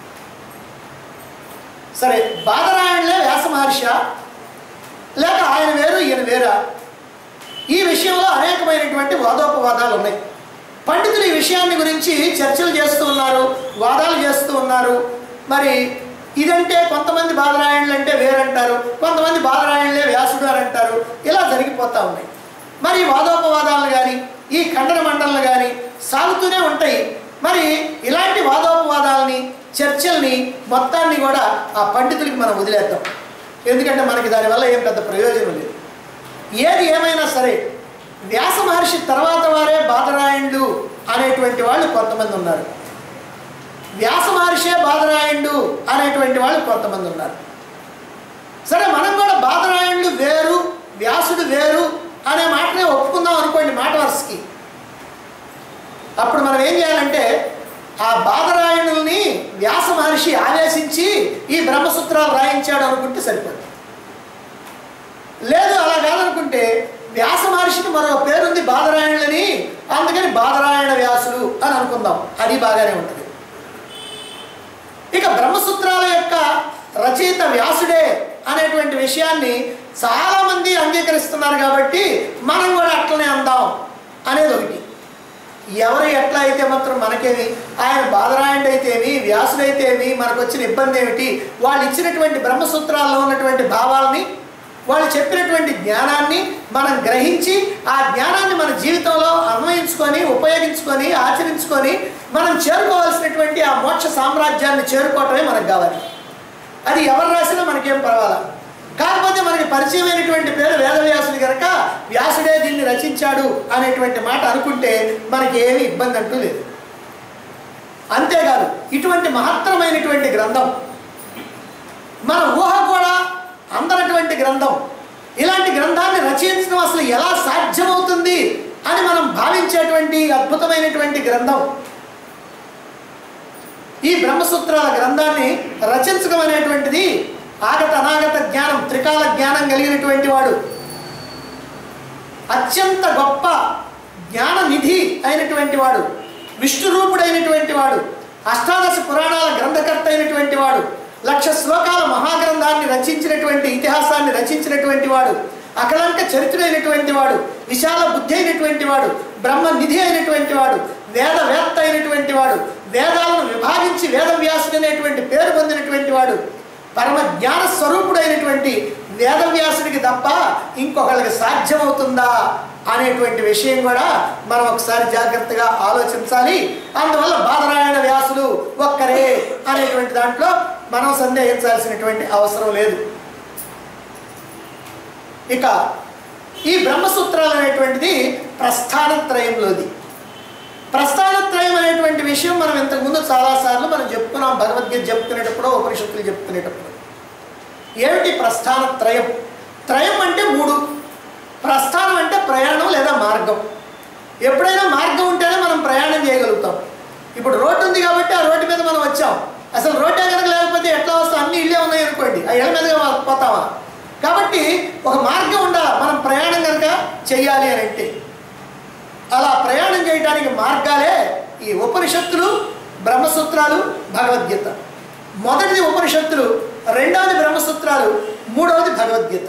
సరే బాదరాయణలే వ్యాస మహర్షి లేక ఆయన వేరు ఈయన వేరా ఈ విషయంలో అనేకమైనటువంటి వాదోపవాదాలు ఉన్నాయి పండితులు ఈ విషయాన్ని గురించి చర్చలు చేస్తూ ఉన్నారు వాదాలు చేస్తూ ఉన్నారు మరి ఇదంటే కొంతమంది బాలరాయణులు అంటే వేరంటారు కొంతమంది బాలరాయణులే వ్యాసుడు అని అంటారు ఇలా జరిగిపోతూ ఉన్నాయి మరి ఈ వాదోపవాదాలు కానీ ఈ ఖండన మండలను కానీ సాగుతూనే ఉంటాయి మరి ఇలాంటి వాదోపవాదాలని చర్చల్ని మొత్తాన్ని కూడా ఆ పండితులకి మనం వదిలేద్దాం ఎందుకంటే మనకి దానివల్ల ఏం పెద్ద ప్రయోజనం లేదు ఏది ఏమైనా సరే వ్యాస మహర్షి తర్వాత వారే బాదరాయణుడు అనేటువంటి వాళ్ళు కొంతమంది ఉన్నారు వ్యాస మహర్షే బాదరాయణుడు అనేటువంటి వాళ్ళు కొంతమంది ఉన్నారు సరే మనం కూడా బాదరాయణుడు వేరు వ్యాసుడు వేరు అనే మాటనే ఒప్పుకుందాం అనుకోండి మాట వరుసకి అప్పుడు మనం ఏం చేయాలంటే ఆ బాదరాయణుల్ని వ్యాస మహర్షి ఆవేశించి ఈ బ్రహ్మసూత్రాలు రాయించాడు అనుకుంటే సరిపోతుంది లేదు అలా కాదనుకుంటే వ్యాస మహర్షికి మరో పేరుంది బాదరాయణులని అందుకని బాదరాయణ వ్యాసుడు అని అనుకుందాం అది బాగానే ఉంటుంది ఇక బ్రహ్మసూత్రాల యొక్క రచయిత వ్యాసుడే అనేటువంటి విషయాన్ని చాలామంది అంగీకరిస్తున్నారు కాబట్టి మనం కూడా అట్లనే అందాం అనేది ఒకటి ఎవరు ఎట్లా అయితే మాత్రం మనకేమి ఆయన బాధరాయణుడు అయితేమి వ్యాసుడైతేమి మనకు వచ్చిన ఇబ్బంది ఏమిటి వాళ్ళు ఇచ్చినటువంటి బ్రహ్మసూత్రాల్లో ఉన్నటువంటి భావాల్ని వాళ్ళు చెప్పినటువంటి జ్ఞానాన్ని మనం గ్రహించి ఆ జ్ఞానాన్ని మన జీవితంలో అన్వయించుకొని ఉపయోగించుకొని ఆచరించుకొని మనం చేరుకోవాల్సినటువంటి ఆ మోక్ష సామ్రాజ్యాన్ని చేరుకోవటమే మనకు కావాలి అది ఎవరు రాసినా మనకేం పర్వాలా కాకపోతే మనకి పరిచయమైనటువంటి పేరు వేదవ్యాసుడు కనుక వ్యాసుడే దీన్ని రచించాడు అనేటువంటి మాట అనుకుంటే మనకి ఏమీ ఇబ్బంది అంటూ లేదు అంతేకాదు ఇటువంటి మహత్తరమైనటువంటి గ్రంథం మన ఊహ కూడా అందనటువంటి గ్రంథం ఇలాంటి గ్రంథాన్ని రచించడం అసలు ఎలా సాధ్యమవుతుంది అని మనం భావించేటువంటి అద్భుతమైనటువంటి గ్రంథం ఈ బ్రహ్మసూత్రాల గ్రంథాన్ని రచించడం అనేటువంటిది ఆగత అనాగత జ్ఞానం త్రికాల జ్ఞానం కలిగినటువంటి వాడు అత్యంత గొప్ప జ్ఞాన నిధి అయినటువంటి వాడు విష్ణు రూపుడైనటువంటి వాడు అష్టాదశ పురాణాల గ్రంథకర్త అయినటువంటి వాడు లక్ష శ్లోకాల మహాగ్రంథాన్ని రచించినటువంటి ఇతిహాసాన్ని రచించినటువంటి వాడు అకలంక చరిత్రుడైనటువంటి వాడు విశాల బుద్ధి అయినటువంటి వాడు బ్రహ్మ నిధి అయినటువంటి వాడు వేదవేత్త అయినటువంటి వాడు వేదాలను విభాగించి వేదవ్యాసుడు అనేటువంటి పేరు పొందినటువంటి వాడు పరమ జ్ఞాన స్వరూపుడైనటువంటి వేదవ్యాసుడికి తప్ప ఇంకొకళ్ళకి సాధ్యమవుతుందా అనేటువంటి విషయం కూడా మనం ఒకసారి జాగ్రత్తగా ఆలోచించాలి అందువల్ల బాధరాయణ వ్యాసులు ఒక్కరే అనేటువంటి దాంట్లో మనం సందేహించాల్సినటువంటి అవసరం లేదు ఇక ఈ బ్రహ్మసూత్రాలు అనేటువంటిది ప్రస్థానత్రయంలోది ప్రస్థానత్రయం అనేటువంటి విషయం మనం ఇంతకుముందు చాలాసార్లు మనం చెప్పుకున్నాం భగవద్గీత చెప్పుకునేటప్పుడు ఉపనిషత్తులు చెప్పుకునేటప్పుడు ఏమిటి ప్రస్థానత్రయం త్రయం అంటే మూడు ప్రస్థానం అంటే ప్రయాణం లేదా మార్గం ఎప్పుడైనా మార్గం ఉంటేనే మనం ప్రయాణం చేయగలుగుతాం ఇప్పుడు రోడ్డు ఉంది కాబట్టి ఆ రోడ్డు మీద మనం వచ్చాం అసలు రోడ్డే కనుక లేకపోతే ఎట్లా వస్తాం అన్ని ఇళ్ళే ఉన్నాయి అనుకోండి ఆ ఇళ్ళ మీదుగా పోతామా కాబట్టి ఒక మార్గం ఉండాలి మనం ప్రయాణం కనుక చెయ్యాలి అని అంటే అలా ప్రయాణం చేయడానికి మార్గాలే ఈ ఉపనిషత్తులు బ్రహ్మసూత్రాలు భగవద్గీత మొదటిది ఉపనిషత్తులు రెండవది బ్రహ్మసూత్రాలు మూడవది భగవద్గీత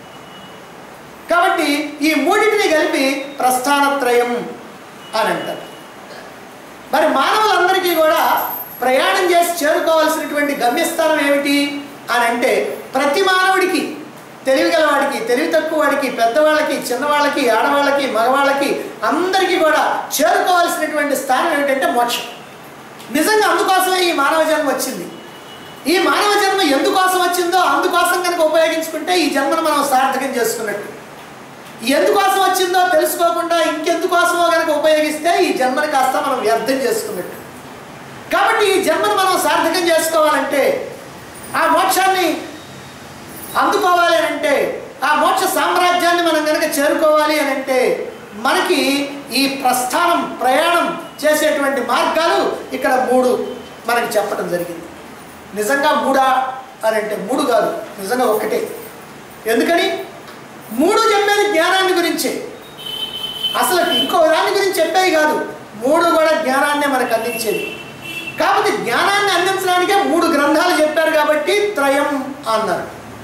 కాబట్టి ఈ మూడింటిని కలిపి ప్రస్థానత్రయం అని అంటారు మరి మానవులందరికీ కూడా ప్రయాణం చేసి చేరుకోవాల్సినటువంటి గమ్యస్థానం ఏమిటి అని అంటే ప్రతి మానవుడికి తెలివి వాడికి తెలివి తక్కువ వాడికి పెద్దవాళ్ళకి చిన్నవాళ్ళకి ఆడవాళ్ళకి మగవాళ్ళకి అందరికీ కూడా చేరుకోవాల్సినటువంటి స్థానం ఏమిటంటే మోక్షం నిజంగా అందుకోసమే ఈ మానవ జన్మ వచ్చింది ఈ మానవ జన్మ ఎందుకోసం వచ్చిందో అందుకోసం కనుక ఉపయోగించుకుంటే ఈ జన్మను మనం సార్థకం చేసుకున్నట్టు ఎందుకోసం వచ్చిందో తెలుసుకోకుండా ఇంకెందుకోసమో కనుక ఉపయోగిస్తే ఈ జన్మని కాస్త మనం వ్యర్థం చేసుకున్నట్టు కాబట్టి ఈ జన్మను మనం సార్థకం చేసుకోవాలంటే ఆ మోక్షాన్ని అందుకోవాలి అని అంటే ఆ మోక్ష సామ్రాజ్యాన్ని మనం కనుక చేరుకోవాలి అని అంటే మనకి ఈ ప్రస్థానం ప్రయాణం చేసేటువంటి మార్గాలు ఇక్కడ మూడు మనకి చెప్పడం జరిగింది నిజంగా మూడా అని అంటే మూడు కాదు నిజంగా ఒకటే ఎందుకని మూడు చెప్పేది జ్ఞానాన్ని గురించే అసలు ఇంకో దాని గురించి చెప్పేది కాదు మూడు కూడా జ్ఞానాన్నే మనకు అందించేది కాబట్టి జ్ఞానాన్ని అందించడానికే మూడు గ్రంథాలు చెప్పారు కాబట్టి త్రయం అన్నారు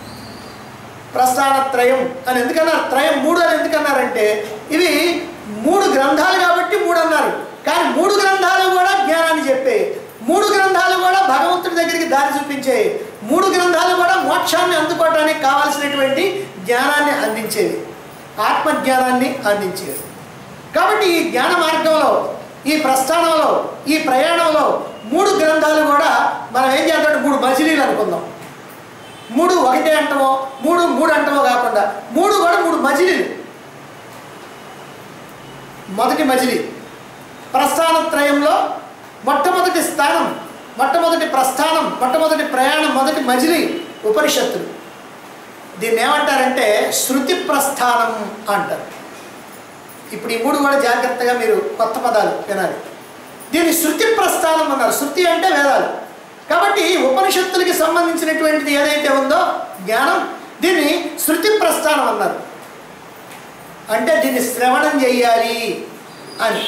ప్రస్థాన త్రయం అని ఎందుకన్నారు త్రయం మూడు అని ఎందుకన్నారంటే ఇవి మూడు గ్రంథాలు కాబట్టి మూడు అన్నారు కానీ మూడు గ్రంథాలు కూడా జ్ఞానాన్ని చెప్పే మూడు గ్రంథాలు కూడా భగవంతుడి దగ్గరికి దారి చూపించే మూడు గ్రంథాలు కూడా మోక్షాన్ని అందుకోవడానికి కావాల్సినటువంటి జ్ఞానాన్ని అందించేవి ఆత్మజ్ఞానాన్ని అందించేవి కాబట్టి ఈ జ్ఞాన మార్గంలో ఈ ప్రస్థానంలో ఈ ప్రయాణంలో మూడు గ్రంథాలు కూడా మనం ఏం చేద్దాం మూడు మజిలీలు అనుకుందాం మూడు ఒకటే అంటమో మూడు మూడు అంటమో కాకుండా మూడు కూడా మూడు మజిలీలు మొదటి మజిలీ ప్రస్థానత్రయంలో మొట్టమొదటి స్థానం మొట్టమొదటి ప్రస్థానం మొట్టమొదటి ప్రయాణం మొదటి మజిలీ ఉపనిషత్తులు దీన్ని ఏమంటారంటే శృతి ప్రస్థానం అంటారు ఇప్పుడు ఈ మూడు కూడా జాగ్రత్తగా మీరు కొత్త పదాలు వినాలి దీన్ని శృతి ప్రస్థానం అన్నారు శృతి అంటే వేదాలు కాబట్టి ఉపనిషత్తులకి సంబంధించినటువంటిది ఏదైతే ఉందో జ్ఞానం దీన్ని శృతి ప్రస్థానం అన్నారు అంటే దీన్ని శ్రవణం చెయ్యాలి అని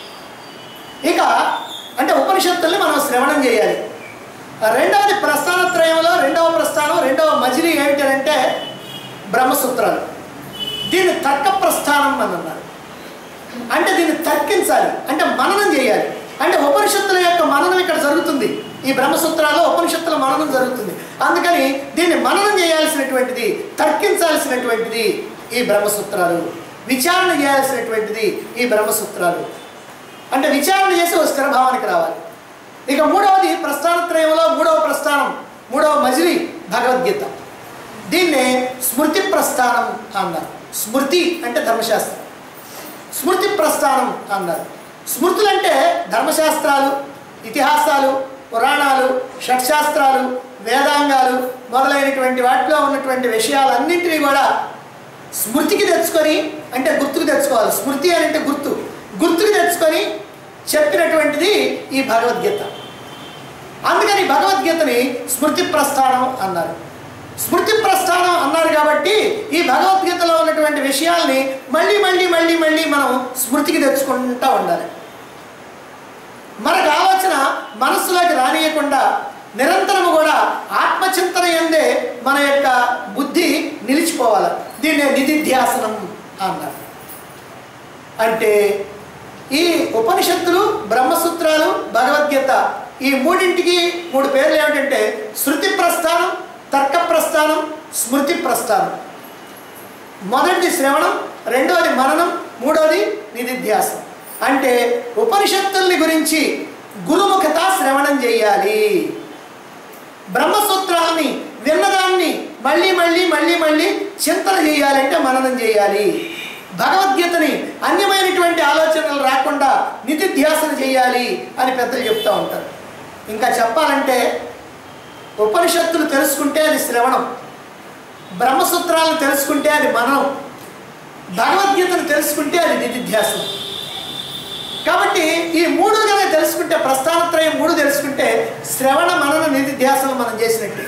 ఇక అంటే ఉపనిషత్తుల్ని మనం శ్రవణం చేయాలి రెండవది ప్రస్థానత్రయంలో రెండవ ప్రస్థానం రెండవ మజిలీ ఏంటి అంటే బ్రహ్మసూత్రాలు దీన్ని తర్క ప్రస్థానం అని అన్నారు అంటే దీన్ని తర్కించాలి అంటే మననం చేయాలి అంటే ఉపనిషత్తుల యొక్క మననం ఇక్కడ జరుగుతుంది ఈ బ్రహ్మసూత్రాల్లో ఉపనిషత్తుల మననం జరుగుతుంది అందుకని దీన్ని మననం చేయాల్సినటువంటిది తర్కించాల్సినటువంటిది ఈ బ్రహ్మసూత్రాలు విచారణ చేయాల్సినటువంటిది ఈ బ్రహ్మసూత్రాలు అంటే విచారణ చేసి ఒక స్థిర భావానికి రావాలి ఇక మూడవది ప్రస్థానత్రయంలో మూడవ ప్రస్థానం మూడవ మజిలీ భగవద్గీత దీన్నే స్మృతి ప్రస్థానం అన్నారు స్మృతి అంటే ధర్మశాస్త్రం స్మృతి ప్రస్థానం అన్నారు స్మృతులు అంటే ధర్మశాస్త్రాలు ఇతిహాసాలు పురాణాలు షట్శాస్త్రాలు వేదాంగాలు మొదలైనటువంటి వాటిలో ఉన్నటువంటి విషయాలన్నింటినీ కూడా స్మృతికి తెచ్చుకొని అంటే గుర్తుకు తెచ్చుకోవాలి స్మృతి అని అంటే గుర్తు గుర్తుకు తెచ్చుకొని చెప్పినటువంటిది ఈ భగవద్గీత అందుకని భగవద్గీతని స్మృతి ప్రస్థానం అన్నారు స్మృతి ప్రస్థానం అన్నారు కాబట్టి ఈ భగవద్గీతలో ఉన్నటువంటి విషయాల్ని మళ్ళీ మళ్ళీ మళ్ళీ మళ్ళీ మనం స్మృతికి తెచ్చుకుంటూ ఉండాలి మనకు ఆలోచన మనస్సులోకి రానియకుండా నిరంతరము కూడా ఆత్మచింతన ఎందే మన యొక్క బుద్ధి నిలిచిపోవాలి దీన్నే నిధిధ్యాసనం అన్నారు అంటే ఈ ఉపనిషత్తులు బ్రహ్మసూత్రాలు భగవద్గీత ఈ మూడింటికి మూడు పేర్లు ఏమిటంటే శృతి ప్రస్థానం తర్క ప్రస్థానం స్మృతి ప్రస్థానం మొదటిది శ్రవణం రెండవది మననం మూడవది నిధిధ్యాసం అంటే ఉపనిషత్తుల్ని గురించి గురుముఖత శ్రవణం చేయాలి బ్రహ్మసూత్రాలని విన్నదాన్ని మళ్ళీ మళ్ళీ మళ్ళీ మళ్ళీ చింతన చేయాలంటే మననం చేయాలి భగవద్గీతని అన్యమైనటువంటి ఆలోచనలు రాకుండా నిధిధ్యాసన చేయాలి అని పెద్దలు చెప్తూ ఉంటారు ఇంకా చెప్పాలంటే ఉపనిషత్తులు తెలుసుకుంటే అది శ్రవణం బ్రహ్మసూత్రాలను తెలుసుకుంటే అది మననం భగవద్గీతను తెలుసుకుంటే అది నిధిధ్యాసనం కాబట్టి ఈ మూడు కనుక తెలుసుకుంటే ప్రస్థానత్రయం మూడు తెలుసుకుంటే శ్రవణ మనన నిధిధ్యాసనం మనం చేసినట్టే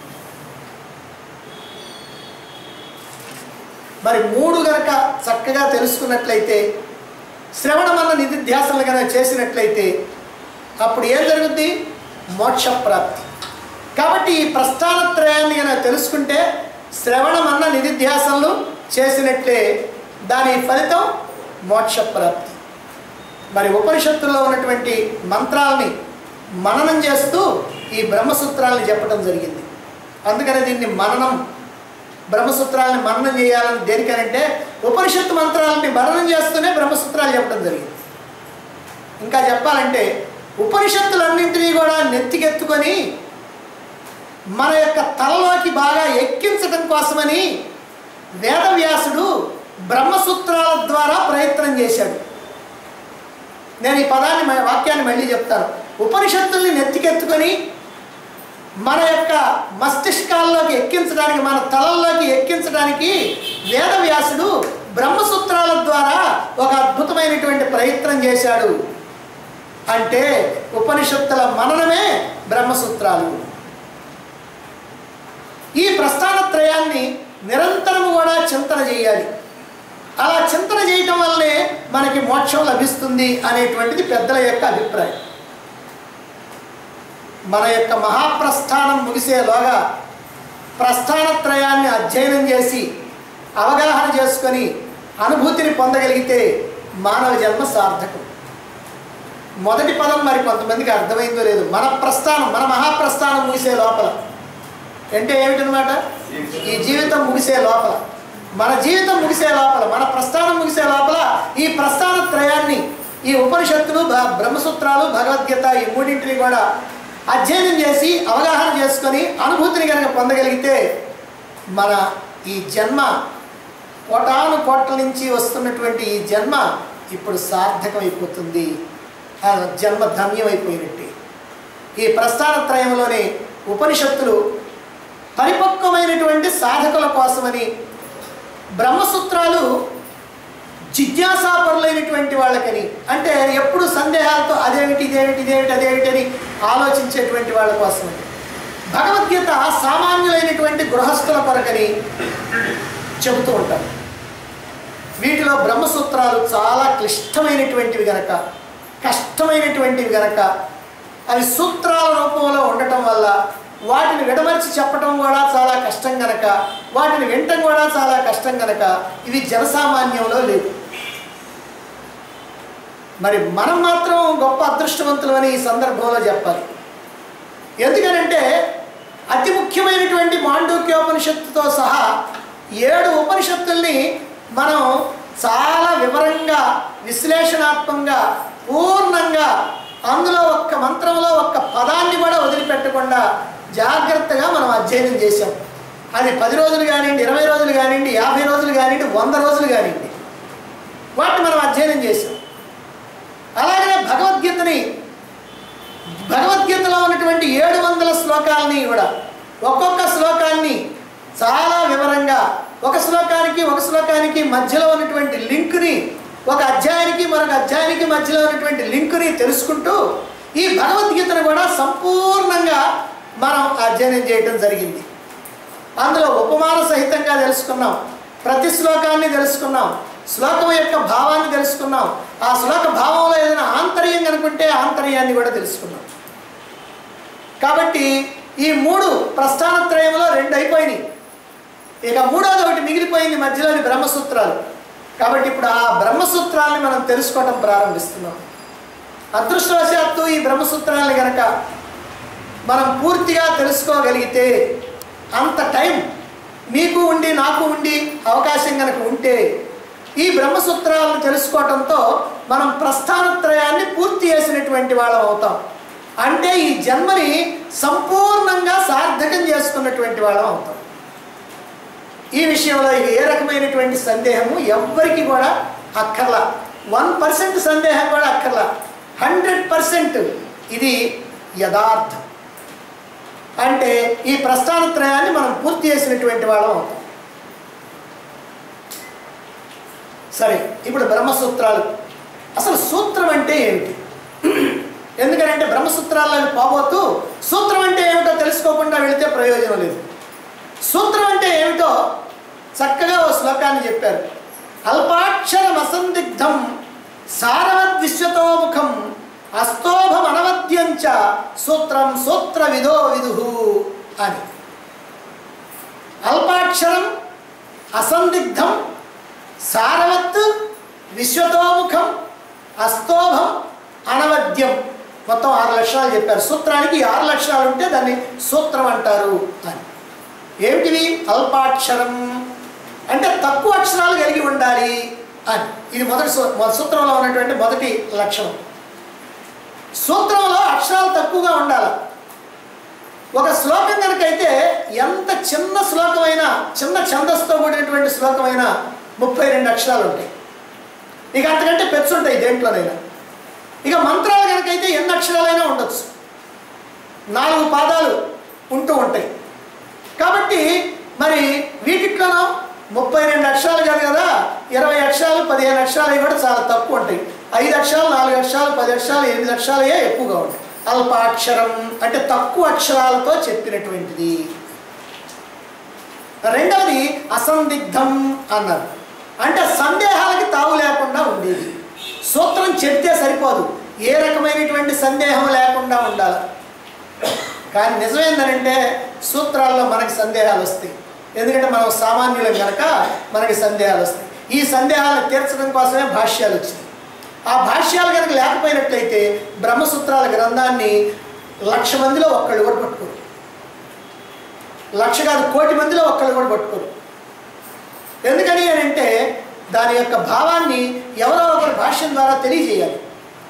మరి మూడు గనక చక్కగా తెలుసుకున్నట్లయితే శ్రవణ మన నిధిధ్యాసనలు కనుక చేసినట్లయితే అప్పుడు ఏం జరుగుద్ది మోక్ష ప్రాప్తి కాబట్టి ఈ ప్రస్థానత్రయాన్ని కనుక తెలుసుకుంటే శ్రవణమన్న నిధిధ్యాసనలు చేసినట్లే దాని ఫలితం మోక్ష ప్రాప్తి మరి ఉపనిషత్తుల్లో ఉన్నటువంటి మంత్రాలని మననం చేస్తూ ఈ బ్రహ్మసూత్రాలను చెప్పడం జరిగింది అందుకని దీన్ని మననం బ్రహ్మసూత్రాలను మననం చేయాలని దేనికనంటే ఉపనిషత్తు మంత్రాలని మననం చేస్తూనే బ్రహ్మసూత్రాలు చెప్పడం జరిగింది ఇంకా చెప్పాలంటే ఉపనిషత్తులన్నింటినీ కూడా నెత్తికెత్తుకొని మన యొక్క తలలోకి బాగా ఎక్కించడం కోసమని వేదవ్యాసుడు బ్రహ్మసూత్రాల ద్వారా ప్రయత్నం చేశాడు నేను ఈ పదాన్ని మ- వాక్యాన్ని మళ్ళీ చెప్తాను ఉపనిషత్తుల్ని నెత్తికెత్తుకొని మన యొక్క మస్తిష్కాల్లోకి ఎక్కించడానికి మన తలల్లోకి ఎక్కించడానికి వేదవ్యాసుడు బ్రహ్మసూత్రాల ద్వారా ఒక అద్భుతమైనటువంటి ప్రయత్నం చేశాడు అంటే ఉపనిషత్తుల మననమే బ్రహ్మసూత్రాలు ఈ ప్రస్థానత్రయాన్ని నిరంతరము కూడా చింతన చేయాలి అలా చింతన చేయటం వల్లనే మనకి మోక్షం లభిస్తుంది అనేటువంటిది పెద్దల యొక్క అభిప్రాయం మన యొక్క మహాప్రస్థానం ముగిసేలోగా ప్రస్థానత్రయాన్ని అధ్యయనం చేసి అవగాహన చేసుకొని అనుభూతిని పొందగలిగితే మానవ జన్మ సార్థకం మొదటి పదం మరి కొంతమందికి అర్థమైందో లేదు మన ప్రస్థానం మన మహాప్రస్థానం ముగిసే లోపల అంటే ఏమిటనమాట ఈ జీవితం ముగిసే లోపల మన జీవితం ముగిసే లోపల మన ప్రస్థానం ముగిసే లోపల ఈ ప్రస్థాన త్రయాన్ని ఈ ఉపనిషత్తులు బ- బ్రహ్మసూత్రాలు భగవద్గీత ఈ మూడింటిని కూడా అధ్యయనం చేసి అవగాహన చేసుకొని అనుభూతిని కనుక పొందగలిగితే మన ఈ జన్మ కోటాను కోట్ల నుంచి వస్తున్నటువంటి ఈ జన్మ ఇప్పుడు సార్థకమైపోతుంది ఆ జన్మ ధన్యమైపోయినట్టే ఈ ప్రస్థానత్రయంలోని ఉపనిషత్తులు పరిపక్వమైనటువంటి సాధకుల కోసమని బ్రహ్మసూత్రాలు జిజ్ఞాసాపరులైనటువంటి వాళ్ళకని అంటే ఎప్పుడు సందేహాలతో అదేమిటి ఇదేమిటి ఇదేమిటి అదేమిటి అని ఆలోచించేటువంటి వాళ్ళ కోసమని భగవద్గీత సామాన్యులైనటువంటి గృహస్థుల కొరకని చెబుతూ ఉంటారు వీటిలో బ్రహ్మసూత్రాలు చాలా క్లిష్టమైనటువంటివి గనక కష్టమైనటువంటివి గనక అవి సూత్రాల రూపంలో ఉండటం వల్ల వాటిని విడమర్చి చెప్పటం కూడా చాలా కష్టం గనక వాటిని వినటం కూడా చాలా కష్టం గనక ఇవి జనసామాన్యంలో లేవు మరి మనం మాత్రం గొప్ప అదృష్టవంతులని ఈ సందర్భంలో చెప్పాలి ఎందుకనంటే అతి ముఖ్యమైనటువంటి మాండూక్యోపనిషత్తుతో సహా ఏడు ఉపనిషత్తుల్ని మనం చాలా వివరంగా విశ్లేషణాత్మకంగా పూర్ణంగా అందులో ఒక్క మంత్రంలో ఒక్క పదాన్ని కూడా వదిలిపెట్టకుండా జాగ్రత్తగా మనం అధ్యయనం చేసాం అది పది రోజులు కానివ్వండి ఇరవై రోజులు కానివ్వండి యాభై రోజులు కానివ్వండి వంద రోజులు కానివ్వండి వాటిని మనం అధ్యయనం చేసాం అలాగనే భగవద్గీతని భగవద్గీతలో ఉన్నటువంటి ఏడు వందల శ్లోకాలని కూడా ఒక్కొక్క శ్లోకాన్ని చాలా వివరంగా ఒక శ్లోకానికి ఒక శ్లోకానికి మధ్యలో ఉన్నటువంటి లింక్ని ఒక అధ్యాయానికి మరొక అధ్యాయానికి మధ్యలో ఉన్నటువంటి లింక్ని తెలుసుకుంటూ ఈ భగవద్గీతను కూడా సంపూర్ణంగా మనం అధ్యయనం చేయడం జరిగింది అందులో ఉపమాన సహితంగా తెలుసుకున్నాం ప్రతి శ్లోకాన్ని తెలుసుకున్నాం శ్లోకం యొక్క భావాన్ని తెలుసుకున్నాం ఆ శ్లోక భావంలో ఏదైనా ఆంతర్యం కనుకుంటే ఆంతర్యాన్ని కూడా తెలుసుకున్నాం కాబట్టి ఈ మూడు ప్రస్థానత్రయంలో రెండు అయిపోయినాయి ఇక మూడోది ఒకటి మిగిలిపోయింది మధ్యలోని బ్రహ్మసూత్రాలు కాబట్టి ఇప్పుడు ఆ బ్రహ్మసూత్రాల్ని మనం తెలుసుకోవటం ప్రారంభిస్తున్నాం అదృష్టవశాత్తు ఈ బ్రహ్మసూత్రాలని గనక మనం పూర్తిగా తెలుసుకోగలిగితే అంత టైం మీకు ఉండి నాకు ఉండి అవకాశం కనుక ఉంటే ఈ బ్రహ్మసూత్రాలను తెలుసుకోవటంతో మనం ప్రస్థానత్రయాన్ని పూర్తి చేసినటువంటి వాళ్ళం అవుతాం అంటే ఈ జన్మని సంపూర్ణంగా సార్థకం చేసుకున్నటువంటి వాళ్ళం అవుతాం ఈ విషయంలో ఇక ఏ రకమైనటువంటి సందేహము ఎవ్వరికి కూడా అక్కర్లా వన్ పర్సెంట్ సందేహం కూడా అక్కర్లా హండ్రెడ్ పర్సెంట్ ఇది యథార్థం అంటే ఈ ప్రస్థానత్రయాన్ని మనం పూర్తి చేసినటువంటి వాళ్ళం అవుతాం సరే ఇప్పుడు బ్రహ్మసూత్రాలు అసలు సూత్రం అంటే ఏమిటి ఎందుకంటే బ్రహ్మసూత్రాలను పోబోతూ సూత్రం అంటే ఏమిటో తెలుసుకోకుండా వెళితే ప్రయోజనం లేదు సూత్రం అంటే ఏమిటో చక్కగా ఓ శ్లోకాన్ని చెప్పారు అల్పాక్షరం అసందిగ్ధం సారవద్ విశ్వతోముఖం అస్తోభం అనవద్యంచ సూత్రం సూత్ర విదో విదుహు అని అల్పాక్షరం అసందిగ్ధం సారవత్ విశ్వతోముఖం అస్తోభం అనవద్యం మొత్తం ఆరు లక్షణాలు చెప్పారు సూత్రానికి ఈ ఆరు లక్షణాలు ఉంటే దాన్ని సూత్రం అంటారు అని ఏమిటివి అల్పాక్షరం అంటే తక్కువ అక్షరాలు కలిగి ఉండాలి అని ఇది మొదటి సూ- మొదటి సూత్రంలో ఉన్నటువంటి మొదటి లక్షణం సూత్రంలో అక్షరాలు తక్కువగా ఉండాలి ఒక శ్లోకం కనుకైతే ఎంత చిన్న శ్లోకమైనా చిన్న ఛందస్సుతో కూడినటువంటి శ్లోకమైనా ముప్పై రెండు అక్షరాలు ఉంటాయి ఇక అంతకంటే పెచ్చుంటాయి దేంట్లోనైనా ఇక మంత్రాలు కనుకైతే ఎన్ని అక్షరాలైనా ఉండొచ్చు నాలుగు పాదాలు ఉంటూ ఉంటాయి కాబట్టి మరి వీటిట్లోనూ ముప్పై రెండు అక్షరాలు కాదు కదా ఇరవై అక్షరాలు పదిహేను అక్షరాలు అవి కూడా చాలా తక్కువ ఉంటాయి ఐదు అక్షరాలు నాలుగు అక్షరాలు పది అక్షరాలు ఎనిమిది అక్షరాలే ఎక్కువగా ఉంటాయి అల్పాక్షరం అంటే తక్కువ అక్షరాలతో చెప్పినటువంటిది రెండవది అసందిగ్ధం అన్నారు అంటే సందేహాలకి తావు లేకుండా ఉండేది సూత్రం చెప్తే సరిపోదు ఏ రకమైనటువంటి సందేహం లేకుండా ఉండాలి కానీ నిజమేందనంటే సూత్రాల్లో మనకి సందేహాలు వస్తాయి ఎందుకంటే మనం సామాన్యులం కనుక మనకి సందేహాలు వస్తాయి ఈ సందేహాలను తీర్చడం కోసమే భాష్యాలు వచ్చినాయి ఆ భాష్యాలు కనుక లేకపోయినట్లయితే బ్రహ్మసూత్రాల గ్రంథాన్ని లక్ష మందిలో ఒక్కళ్ళు కూడా పట్టుకోరు లక్ష కాదు కోటి మందిలో ఒక్కళ్ళు కూడా పట్టుకోరు ఎందుకని అని అంటే దాని యొక్క భావాన్ని ఎవరో ఒకరు భాష్యం ద్వారా తెలియజేయాలి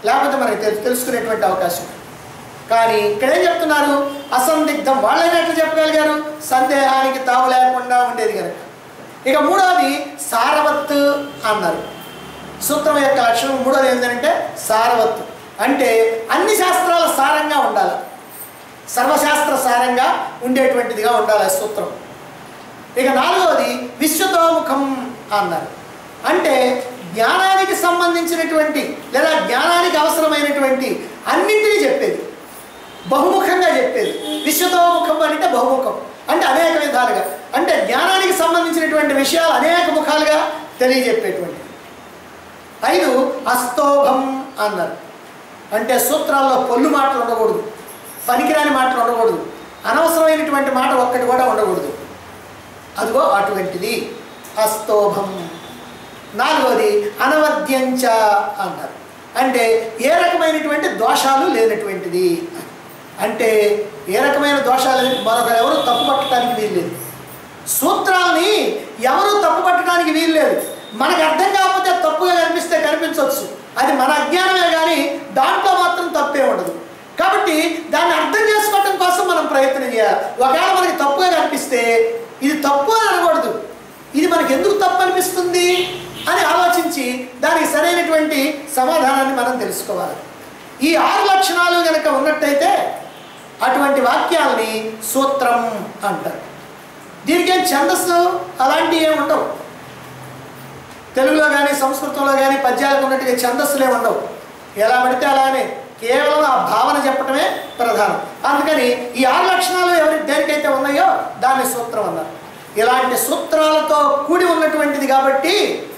లేకపోతే మనకి తెలు- తెలుసుకునేటువంటి అవకాశం ఉంది. కానీ ఇక్కడ ఏం చెప్తున్నారు అసందిగ్ధం వాళ్ళైనా ఎట్లా చెప్పగలిగారు సందేహానికి తావు లేకుండా ఉండేది కనుక ఇక మూడవది సారవత్ అన్నారు సూత్రం యొక్క లక్షణం మూడోది ఏంటంటే సారవత్తు అంటే అన్ని శాస్త్రాల సారంగా ఉండాలి సర్వశాస్త్ర సారంగా ఉండేటువంటిదిగా ఉండాలి ఆ సూత్రం ఇక నాలుగవది విశ్వతోముఖం అన్నారు అంటే జ్ఞానానికి సంబంధించినటువంటి లేదా జ్ఞానానికి అవసరమైనటువంటి అన్నింటినీ చెప్పేది బహుముఖంగా చెప్పేది విశ్వతోముఖం అంటే బహుముఖం అంటే అనేక విధాలుగా అంటే జ్ఞానానికి సంబంధించినటువంటి విషయాలు అనేక ముఖాలుగా తెలియజెప్పేటువంటి ఐదు అస్తోభం అన్నారు అంటే సూత్రాల్లో పొల్లు మాటలు ఉండకూడదు పనికిరాని మాటలు ఉండకూడదు అనవసరమైనటువంటి మాట ఒక్కటి కూడా ఉండకూడదు అదిగో అటువంటిది అస్తోభం నాలుగవది అనవద్యంచ అన్నారు అంటే ఏ రకమైనటువంటి దోషాలు లేనటువంటిది అంటే ఏ రకమైన దోషాలు లేని మరొకరు ఎవరు తప్పు పట్టడానికి వీల్లేదు సూత్రాల్ని ఎవరు తప్పు పట్టడానికి వీల్లేదు మనకు అర్థం కాకపోతే తప్పుగా కనిపిస్తే కనిపించవచ్చు అది మన అజ్ఞానమే కానీ దాంట్లో మాత్రం తప్పే ఉండదు కాబట్టి దాన్ని అర్థం చేసుకోవడం కోసం మనం ప్రయత్నం చేయాలి ఒకవేళ మనకి తప్పుగా కనిపిస్తే ఇది తప్పు అని అనకూడదు ఇది మనకి ఎందుకు తప్పు అనిపిస్తుంది అని ఆలోచించి దానికి సరైనటువంటి సమాధానాన్ని మనం తెలుసుకోవాలి ఈ ఆరు లక్షణాలు కనుక ఉన్నట్టయితే అటువంటి వాక్యాల్ని సూత్రం అంటారు దీనికేం ఛందస్సు అలాంటివి ఏమి ఉండవు తెలుగులో కానీ సంస్కృతంలో కానీ పద్యాలకు ఉన్నట్టుగా ఛందస్సులే ఉండవు ఎలా పడితే అలానే కేవలం ఆ భావన చెప్పటమే ప్రధానం అందుకని ఈ ఆరు లక్షణాలు ఎవరి దేనికైతే ఉన్నాయో దాన్ని సూత్రం అన్నారు ఇలాంటి సూత్రాలతో కూడి ఉన్నటువంటిది కాబట్టి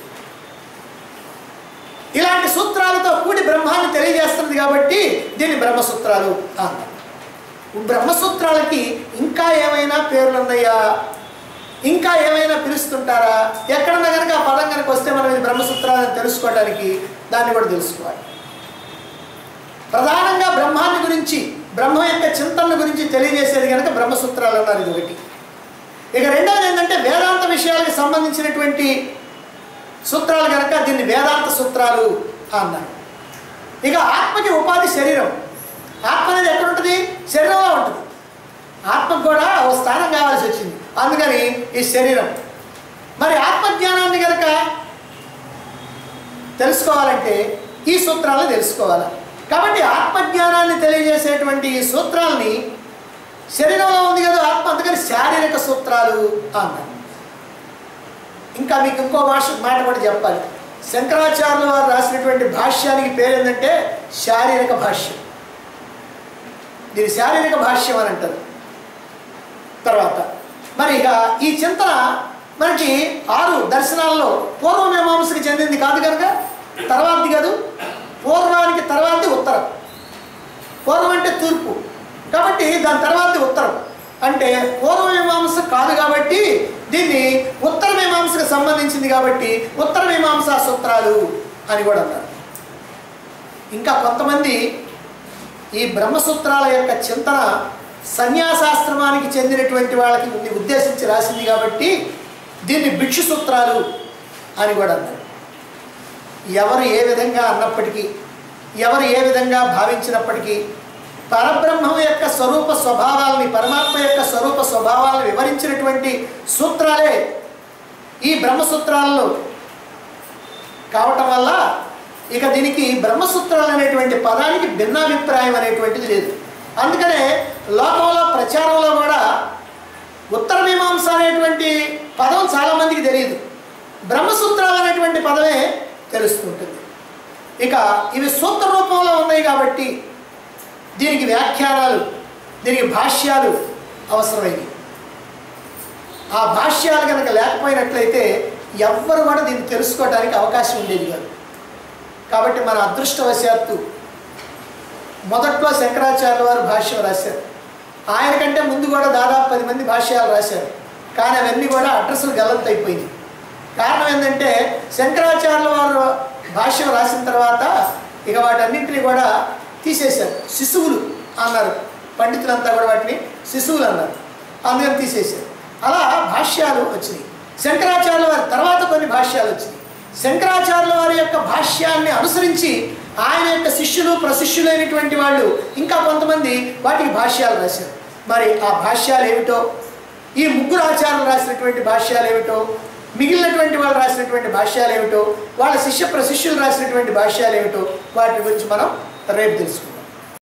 ఇలాంటి సూత్రాలతో కూడి బ్రహ్మాన్ని తెలియజేస్తున్నది కాబట్టి దీన్ని బ్రహ్మసూత్రాలు అన్నారు బ్రహ్మసూత్రాలకి ఇంకా ఏమైనా పేర్లు ఉన్నాయా ఇంకా ఏమైనా పిలుస్తుంటారా ఎక్కడన్నా కనుక ఆ పదం కనుక వస్తే మనం ఇది బ్రహ్మసూత్రాలను తెలుసుకోవడానికి దాన్ని కూడా తెలుసుకోవాలి ప్రధానంగా బ్రహ్మాన్ని గురించి బ్రహ్మ యొక్క చింతన గురించి తెలియజేసేది కనుక బ్రహ్మసూత్రాలు అన్నారు ఇది ఒకటి ఇక రెండవది ఏంటంటే వేదాంత విషయాలకు సంబంధించినటువంటి సూత్రాలు కనుక దీన్ని వేదాంత సూత్రాలు అన్నారు ఇక ఆత్మకి ఉపాధి శరీరం ఆత్మ అనేది ఎక్కడ ఉంటుంది శరీరంలో ఉంటుంది ఆత్మకు కూడా ఓ స్థానం కావాల్సి వచ్చింది అందుకని ఈ శరీరం మరి ఆత్మజ్ఞానాన్ని కనుక తెలుసుకోవాలంటే ఈ సూత్రాలను తెలుసుకోవాలి కాబట్టి ఆత్మజ్ఞానాన్ని తెలియజేసేటువంటి ఈ సూత్రాలని శరీరంలో ఉంది కదా ఆత్మ అందుకని శారీరక సూత్రాలు అన్నారు ఇంకా మీకు ఇంకో భాష మాట కూడా చెప్పాలి శంకరాచార్యులు వారు రాసినటువంటి భాష్యానికి పేరు ఏంటంటే శారీరక భాష్యం దీని శారీరక భాష్యం అని అంటారు తర్వాత మరి ఇక ఈ చింతన మనకి ఆరు దర్శనాల్లో పూర్వమీమాంసకి చెందింది కాదు కనుక తర్వాతది కాదు పూర్వానికి తర్వాతది ఉత్తరం పూర్వం అంటే తూర్పు కాబట్టి దాని తర్వాతది ఉత్తరం అంటే పూర్వమీమాంస కాదు కాబట్టి దీన్ని ఉత్తర మీమాంసకు సంబంధించింది కాబట్టి ఉత్తర మీమాంసా సూత్రాలు అని కూడా అన్నారు ఇంకా కొంతమంది ఈ బ్రహ్మసూత్రాల యొక్క చింతన సన్యాసాశ్రమానికి చెందినటువంటి వాళ్ళకి ఉంది ఉద్దేశించి రాసింది కాబట్టి దీన్ని భిక్షు సూత్రాలు అని కూడా అన్నారు ఎవరు ఏ విధంగా అన్నప్పటికీ ఎవరు ఏ విధంగా భావించినప్పటికీ పరబ్రహ్మం యొక్క స్వరూప స్వభావాలని పరమాత్మ యొక్క స్వరూప స్వభావాలను వివరించినటువంటి సూత్రాలే ఈ బ్రహ్మసూత్రాలలో కావటం వల్ల ఇక దీనికి బ్రహ్మసూత్రాలు అనేటువంటి పదానికి భిన్నాభిప్రాయం అనేటువంటిది లేదు అందుకనే లోకంలో ప్రచారంలో కూడా ఉత్తర మీమాంస అనేటువంటి పదం చాలామందికి తెలియదు బ్రహ్మసూత్రాలు అనేటువంటి పదమే తెలుస్తుంటుంది ఇక ఇవి సూత్ర రూపంలో ఉన్నాయి కాబట్టి దీనికి వ్యాఖ్యానాలు దీనికి భాష్యాలు అవసరమైనవి ఆ భాష్యాలు కనుక లేకపోయినట్లయితే ఎవ్వరు కూడా దీన్ని తెలుసుకోవడానికి అవకాశం ఉండేది కాదు కాబట్టి మన అదృష్టవశాత్తు మొదట్లో శంకరాచార్య వారు భాష్యం రాశారు ఆయన కంటే ముందు కూడా దాదాపు పది మంది భాష్యాలు రాశారు కానీ అవన్నీ కూడా అడ్రస్లు గల్లంత అయిపోయింది కారణం ఏంటంటే శంకరాచార్యుల వారు భాష్యం రాసిన తర్వాత ఇక వాటన్నింటినీ కూడా తీసేశారు శిశువులు అన్నారు పండితులంతా కూడా వాటిని శిశువులు అన్నారు అందుకని తీసేశారు అలా భాష్యాలు వచ్చినాయి శంకరాచార్యుల వారి తర్వాత కొన్ని భాష్యాలు వచ్చినాయి శంకరాచార్యుల వారి యొక్క భాష్యాన్ని అనుసరించి ఆయన యొక్క శిష్యులు ప్రశిష్యులైనటువంటి వాళ్ళు ఇంకా కొంతమంది వాటికి భాష్యాలు రాశారు మరి ఆ భాష్యాలు ఏమిటో ఈ ముగ్గురు ఆచార్యులు రాసినటువంటి భాష్యాలు ఏమిటో మిగిలినటువంటి వాళ్ళు రాసినటువంటి భాష్యాలు ఏమిటో వాళ్ళ శిష్య ప్రశిష్యులు రాసినటువంటి భాష్యాలు ఏమిటో వాటి గురించి మనం రేపు తెలుసుకుందాం